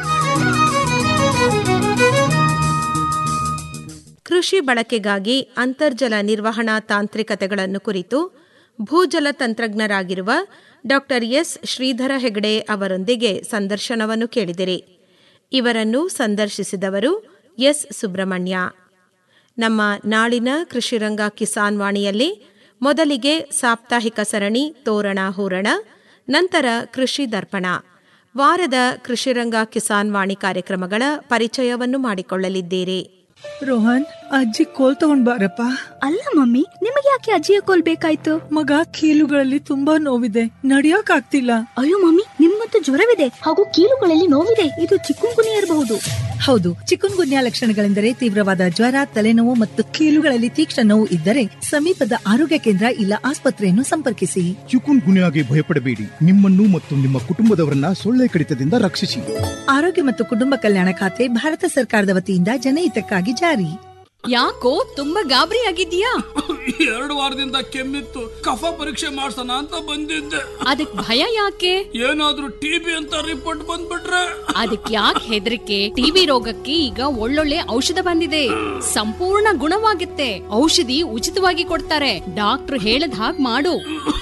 ಕೃಷಿ ಬಳಕೆಗಾಗಿ ಅಂತರ್ಜಲ ನಿರ್ವಹಣಾ ತಾಂತ್ರಿಕತೆಗಳನ್ನು ಕುರಿತು ಭೂಜಲ ತಂತ್ರಜ್ಞರಾಗಿರುವ ಡಾಕ್ಟರ್ ಎಸ್ ಶ್ರೀಧರ ಹೆಗಡೆ ಅವರೊಂದಿಗೆ ಸಂದರ್ಶನವನ್ನು ಕೇಳಿದಿರಿ ಇವರನ್ನು ಸಂದರ್ಶಿಸಿದವರು ಎಸ್ ಸುಬ್ರಹ್ಮಣ್ಯ ನಮ್ಮ ನಾಳಿನ ಕೃಷಿರಂಗ ಕಿಸಾನ್ ವಾಣಿಯಲ್ಲಿ ಮೊದಲಿಗೆ ಸಾಪ್ತಾಹಿಕ ಸರಣಿ ತೋರಣ ಹೂರಣ ನಂತರ ಕೃಷಿ ದರ್ಪಣ ವಾರದ ಕೃಷಿರಂಗ ಕಿಸಾನ್ ವಾಣಿ ಕಾರ್ಯಕ್ರಮಗಳ ಪರಿಚಯವನ್ನು ಮಾಡಿಕೊಳ್ಳಲಿದ್ದೀರಿ ರೋಹನ್ ಅಜ್ಜಿ ಕೋಲ್ ತಗೊಂಡ್ ಬಾರಪ್ಪ ಅಲ್ಲ ಮಮ್ಮಿ ನಿಮಗೆ ಯಾಕೆ ಅಜ್ಜಿಯ ಕೋಲ್ ಬೇಕಾಯ್ತು ಮಗ ಕೀಲುಗಳಲ್ಲಿ ತುಂಬಾ ನೋವಿದೆ ನಡಿಯೋಕ್ ಆಗ್ತಿಲ್ಲ ಅಯ್ಯೋ ಮಮ್ಮಿ ನಿಮ್ಗಂತೂ ಜ್ವರವಿದೆ ಹಾಗೂ ಕೀಲುಗಳಲ್ಲಿ ನೋವಿದೆ ಇದು ಚಿಕ್ಕುಂಗುನಿ ಇರಬಹುದು ಹೌದು ಚಿಕನ್ ಗುನ್ಯಾ ಲಕ್ಷಣಗಳೆಂದರೆ ತೀವ್ರವಾದ ಜ್ವರ ತಲೆನೋವು ಮತ್ತು ಕೀಲುಗಳಲ್ಲಿ ತೀಕ್ಷ್ಣ ನೋವು ಇದ್ದರೆ ಸಮೀಪದ ಆರೋಗ್ಯ ಕೇಂದ್ರ ಇಲ್ಲ ಆಸ್ಪತ್ರೆಯನ್ನು ಸಂಪರ್ಕಿಸಿ ಚಿಕುನ್ ಗುನ್ಯಾಗೆ ಭಯಪಡಬೇಡಿ ನಿಮ್ಮನ್ನು ಮತ್ತು ನಿಮ್ಮ ಕುಟುಂಬದವರನ್ನ ಸೊಳ್ಳೆ ಕಡಿತದಿಂದ ರಕ್ಷಿಸಿ ಆರೋಗ್ಯ ಮತ್ತು ಕುಟುಂಬ ಕಲ್ಯಾಣ ಖಾತೆ ಭಾರತ ಸರ್ಕಾರದ ವತಿಯಿಂದ ಜನಹಿತಕ್ಕಾಗಿ ಜಾರಿ ಯಾಕೋ ತುಂಬಾ ಗಾಬರಿ ಆಗಿದ್ಯಾ ಎರಡು ವಾರದಿಂದ ಕೆಮ್ಮಿತ್ತು ಕಫ ಪರೀಕ್ಷೆ ಮಾಡ್ಸೋಣ ಅಂತ ಬಂದಿದ್ದೆ ಅದಕ್ ಭಯ ಯಾಕೆ ಏನಾದ್ರೂ ಟಿಬಿ ಅಂತ ರಿಪೋರ್ಟ್ ಬಂದ್ಬಿಟ್ರೆ ಅದಕ್ ಯಾಕೆ ಹೆದರಿಕೆ ಟಿಬಿ ರೋಗಕ್ಕೆ ಈಗ ಒಳ್ಳೊಳ್ಳೆ ಔಷಧ ಬಂದಿದೆ ಸಂಪೂರ್ಣ ಗುಣವಾಗುತ್ತೆ ಔಷಧಿ ಉಚಿತವಾಗಿ ಕೊಡ್ತಾರೆ ಡಾಕ್ಟರ್ ಹೇಳದ್ ಹಾಗ್ ಮಾಡು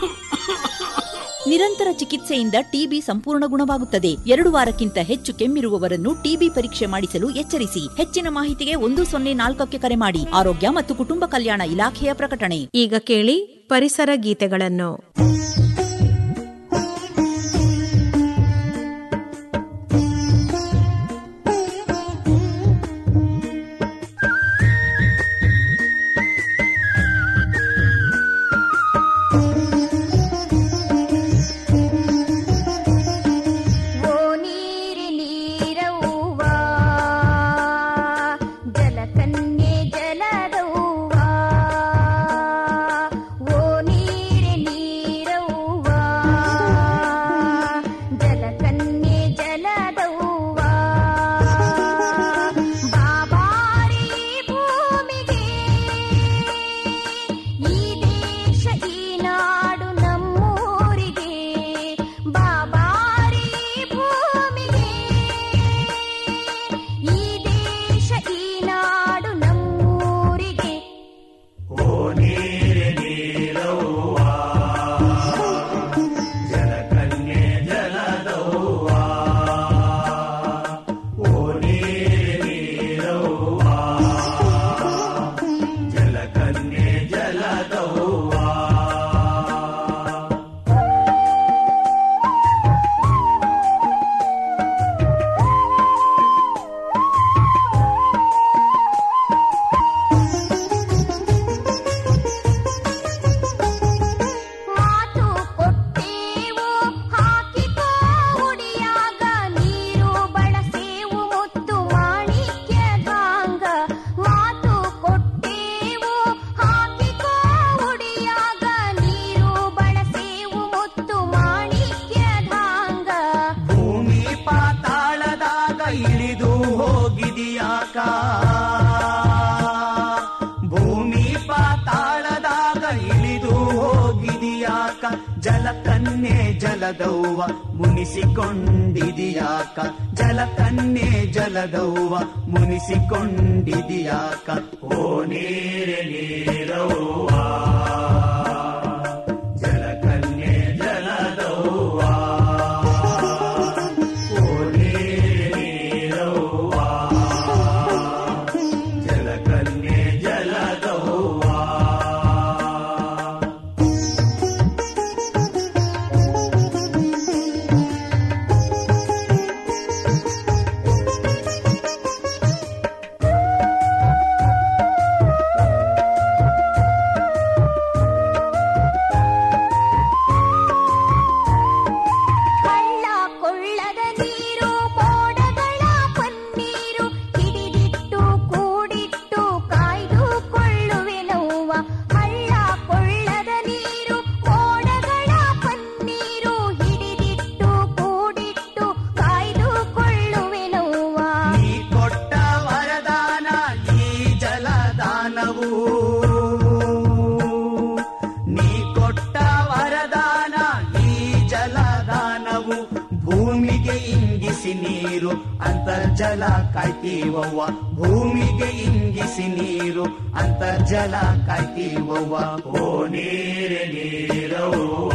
ನಿರಂತರ ಚಿಕಿತ್ಸೆಯಿಂದ ಟಿಬಿ ಸಂಪೂರ್ಣ ಗುಣವಾಗುತ್ತದೆ ಎರಡು ವಾರಕ್ಕಿಂತ ಹೆಚ್ಚು ಕೆಮ್ಮಿರುವವರನ್ನು ಟಿಬಿ ಪರೀಕ್ಷೆ ಮಾಡಿಸಲು ಎಚ್ಚರಿಸಿ ಹೆಚ್ಚಿನ ಮಾಹಿತಿಗೆ ಒಂದು ಸೊನ್ನೆ ನಾಲ್ಕಕ್ಕೆ ಕರೆ ಮಾಡಿ ಆರೋಗ್ಯ ಮತ್ತು ಕುಟುಂಬ ಕಲ್ಯಾಣ ಇಲಾಖೆಯ ಪ್ರಕಟಣೆ ಈಗ ಕೇಳಿ ಪರಿಸರ ಗೀತೆಗಳನ್ನು ಓ ನೀರಿ ನೀರವ್ವ ಜಲಕನ್ಯೆ ಜಲದವ್ವ ಓ ನೀರಿ ನೀರವ್ವ ಭೂಮಿ ಪಾತಾಳದಾಗ ಇಳಿದು ಹೋಗಿದಿಯಾಕ ಜಲಕನ್ಯೆ ಜಲದವ್ವ ಮುನಿಸಿಕೊಂಡಿದಿಯಾಕ ಜಲಕನ್ಯೆ ಜಲದವ್ವ ಮುನಿಸಿಕೊಂಡಿದಿಯಾಕ ಓ ನೀರೆ ನೀರವ್ವ ಜಲಕನ್ಯೆ ಜಲದವ್ವ ಓ ನೀರೆ ನೀರವ್ವ ಜಲಕನ್ಯೆ ಜಲದವ್ವ ಹಳ್ಳ ಕೊಳ್ಳದ ನೀರು ಮೋಡಗಳ ಪನ್ನೀರು ಹಿಡಿದಿಟ್ಟು ಕೂಡಿಟ್ಟು ಕಾಯ್ದುಕೊಳ್ಳುವೆನವ್ವ ಹಳ್ಳ ಕೊಳ್ಳದ ನೀರು ಮೋಡಗಳ ಪನ್ನೀರು ಹಿಡಿದಿಟ್ಟು ಕೂಡಿಟ್ಟು ಕಾಯ್ದುಕೊಳ್ಳುವೆನವ್ವ ನೀ ಕೊಟ್ಟ ವರದಾನ ಈ ಜಲದಾನವು ನೀ ಕೊಟ್ಟ ವರದಾನ ಈ ಜಲದಾನವು ಭೂಮಿಗೆ ಇಂಗಿಸಿ ನೀರು ಅಂತರ್ಜಲ ಕಾಯ್ತೀವವ್ವ ಭೂಮಿಗೆ ಇಂಗಿಸಿ ನೀರು ಅಂತರ್ಜಲ ಕಾಯ್ತೀವವ್ವ ಓ ನೀರೆ ನೀರವ್ವ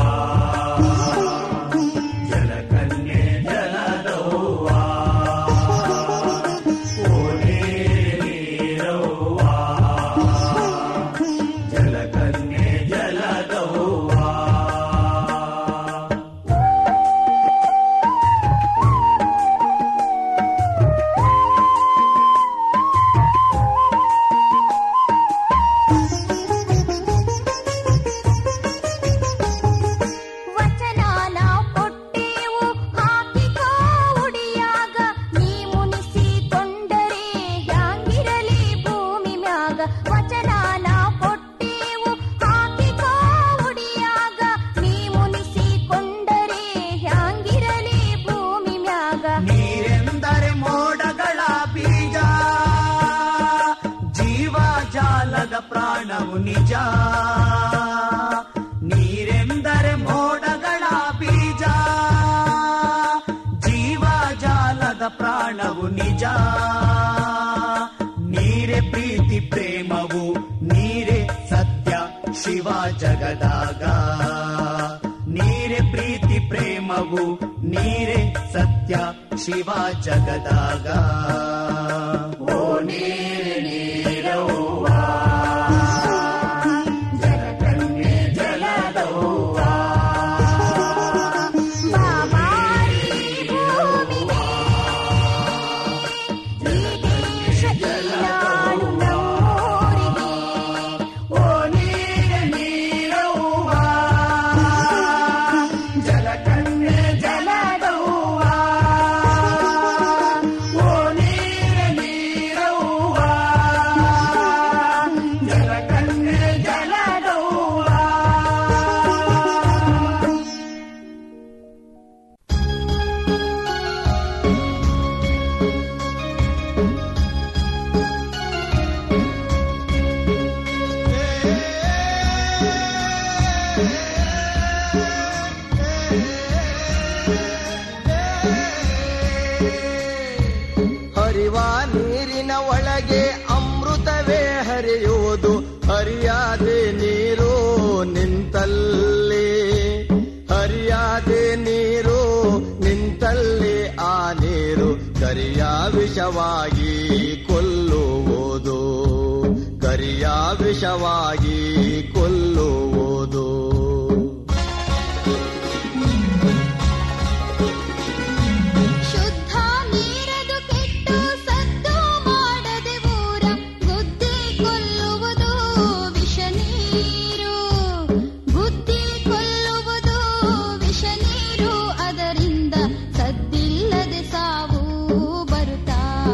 ಜಲಕನ್ಯೆ ಜಲದವ್ವ ಓ ನೀರೆ ನೀರವ್ವ ಜಲಕನ್ಯೆ ಜಲದವ್ವ ವಚನ ನಾವು ಕೊಟ್ಟೇವು ಹಾಕಿಕೋ ಉಡಿಯಾಗ ನೀ ಮುನಿಸಿಕೊಂಡರೆ ಹ್ಯಾಂಗಿರಲಿ ಭೂಮಿ ಮ್ಯಾಗ ವಚನ ನಾವು ಕೊಟ್ಟೇವು ಹಾಕಿಕೋ ಉಡಿಯಾಗ ನೀ ಮುನಿಸಿಕೊಂಡರೆ ಹ್ಯಾಂಗಿರಲಿ ಭೂಮಿ ಮ್ಯಾಗ ನೀರೆಂದರೆ ಮೋಡಗಳ ಬೀಜ ಜೀವ ಜಾಲದ ಪ್ರಾಣವು ನಿಜ ನೀರೆಂದರೆ ಮೋಡಗಳ ಬೀಜ ಜೀವ ಜಾಲದ ಪ್ರಾಣವು ನಿಜ ನೀರೆ ಪ್ರೀತಿ ಪ್ರೇಮವು ನೀರೆ ಸತ್ಯ ಶಿವ ಜಗದಾಗ ನೀರೆ ಪ್ರೀತಿ ಪ್ರೇಮವು ನೀರೆ ಸತ್ಯ ಶಿವ ಜಗದಾಗ ಓ ನೀರೆ ನೀರವ್ವ ಜಲಕನ್ಯೆ ಜಲದವ್ವ ಬಾಬಾರಿ ಭೂಮಿಗೆ ಈ ದೇಶ ನಾಡು ನಮ್ಮೂರಿಗೆ ಓ ನೀರೆ ನೀರವ್ವ ಜಲಕನ್ಯೆ ಜಲದವ್ವ ಓ ನೀರೆ ನೀರವ್ವ ಜಲಕನ್ಯೆ ಜಲದವ್ವ ಹರಿವ ನೀರಿನ ಒಳಗೆ ಅಮೃತವೇ ಹರಿಯುವುದು ಹರಿಯಾದೆ ನೀರು ನಿಂತಲ್ಲಿ ಹರಿಯಾದೆ ನೀರು ನಿಂತಲ್ಲಿ ಆ ನೀರು ಕರಿಯ ವಿಷವಾಗಿ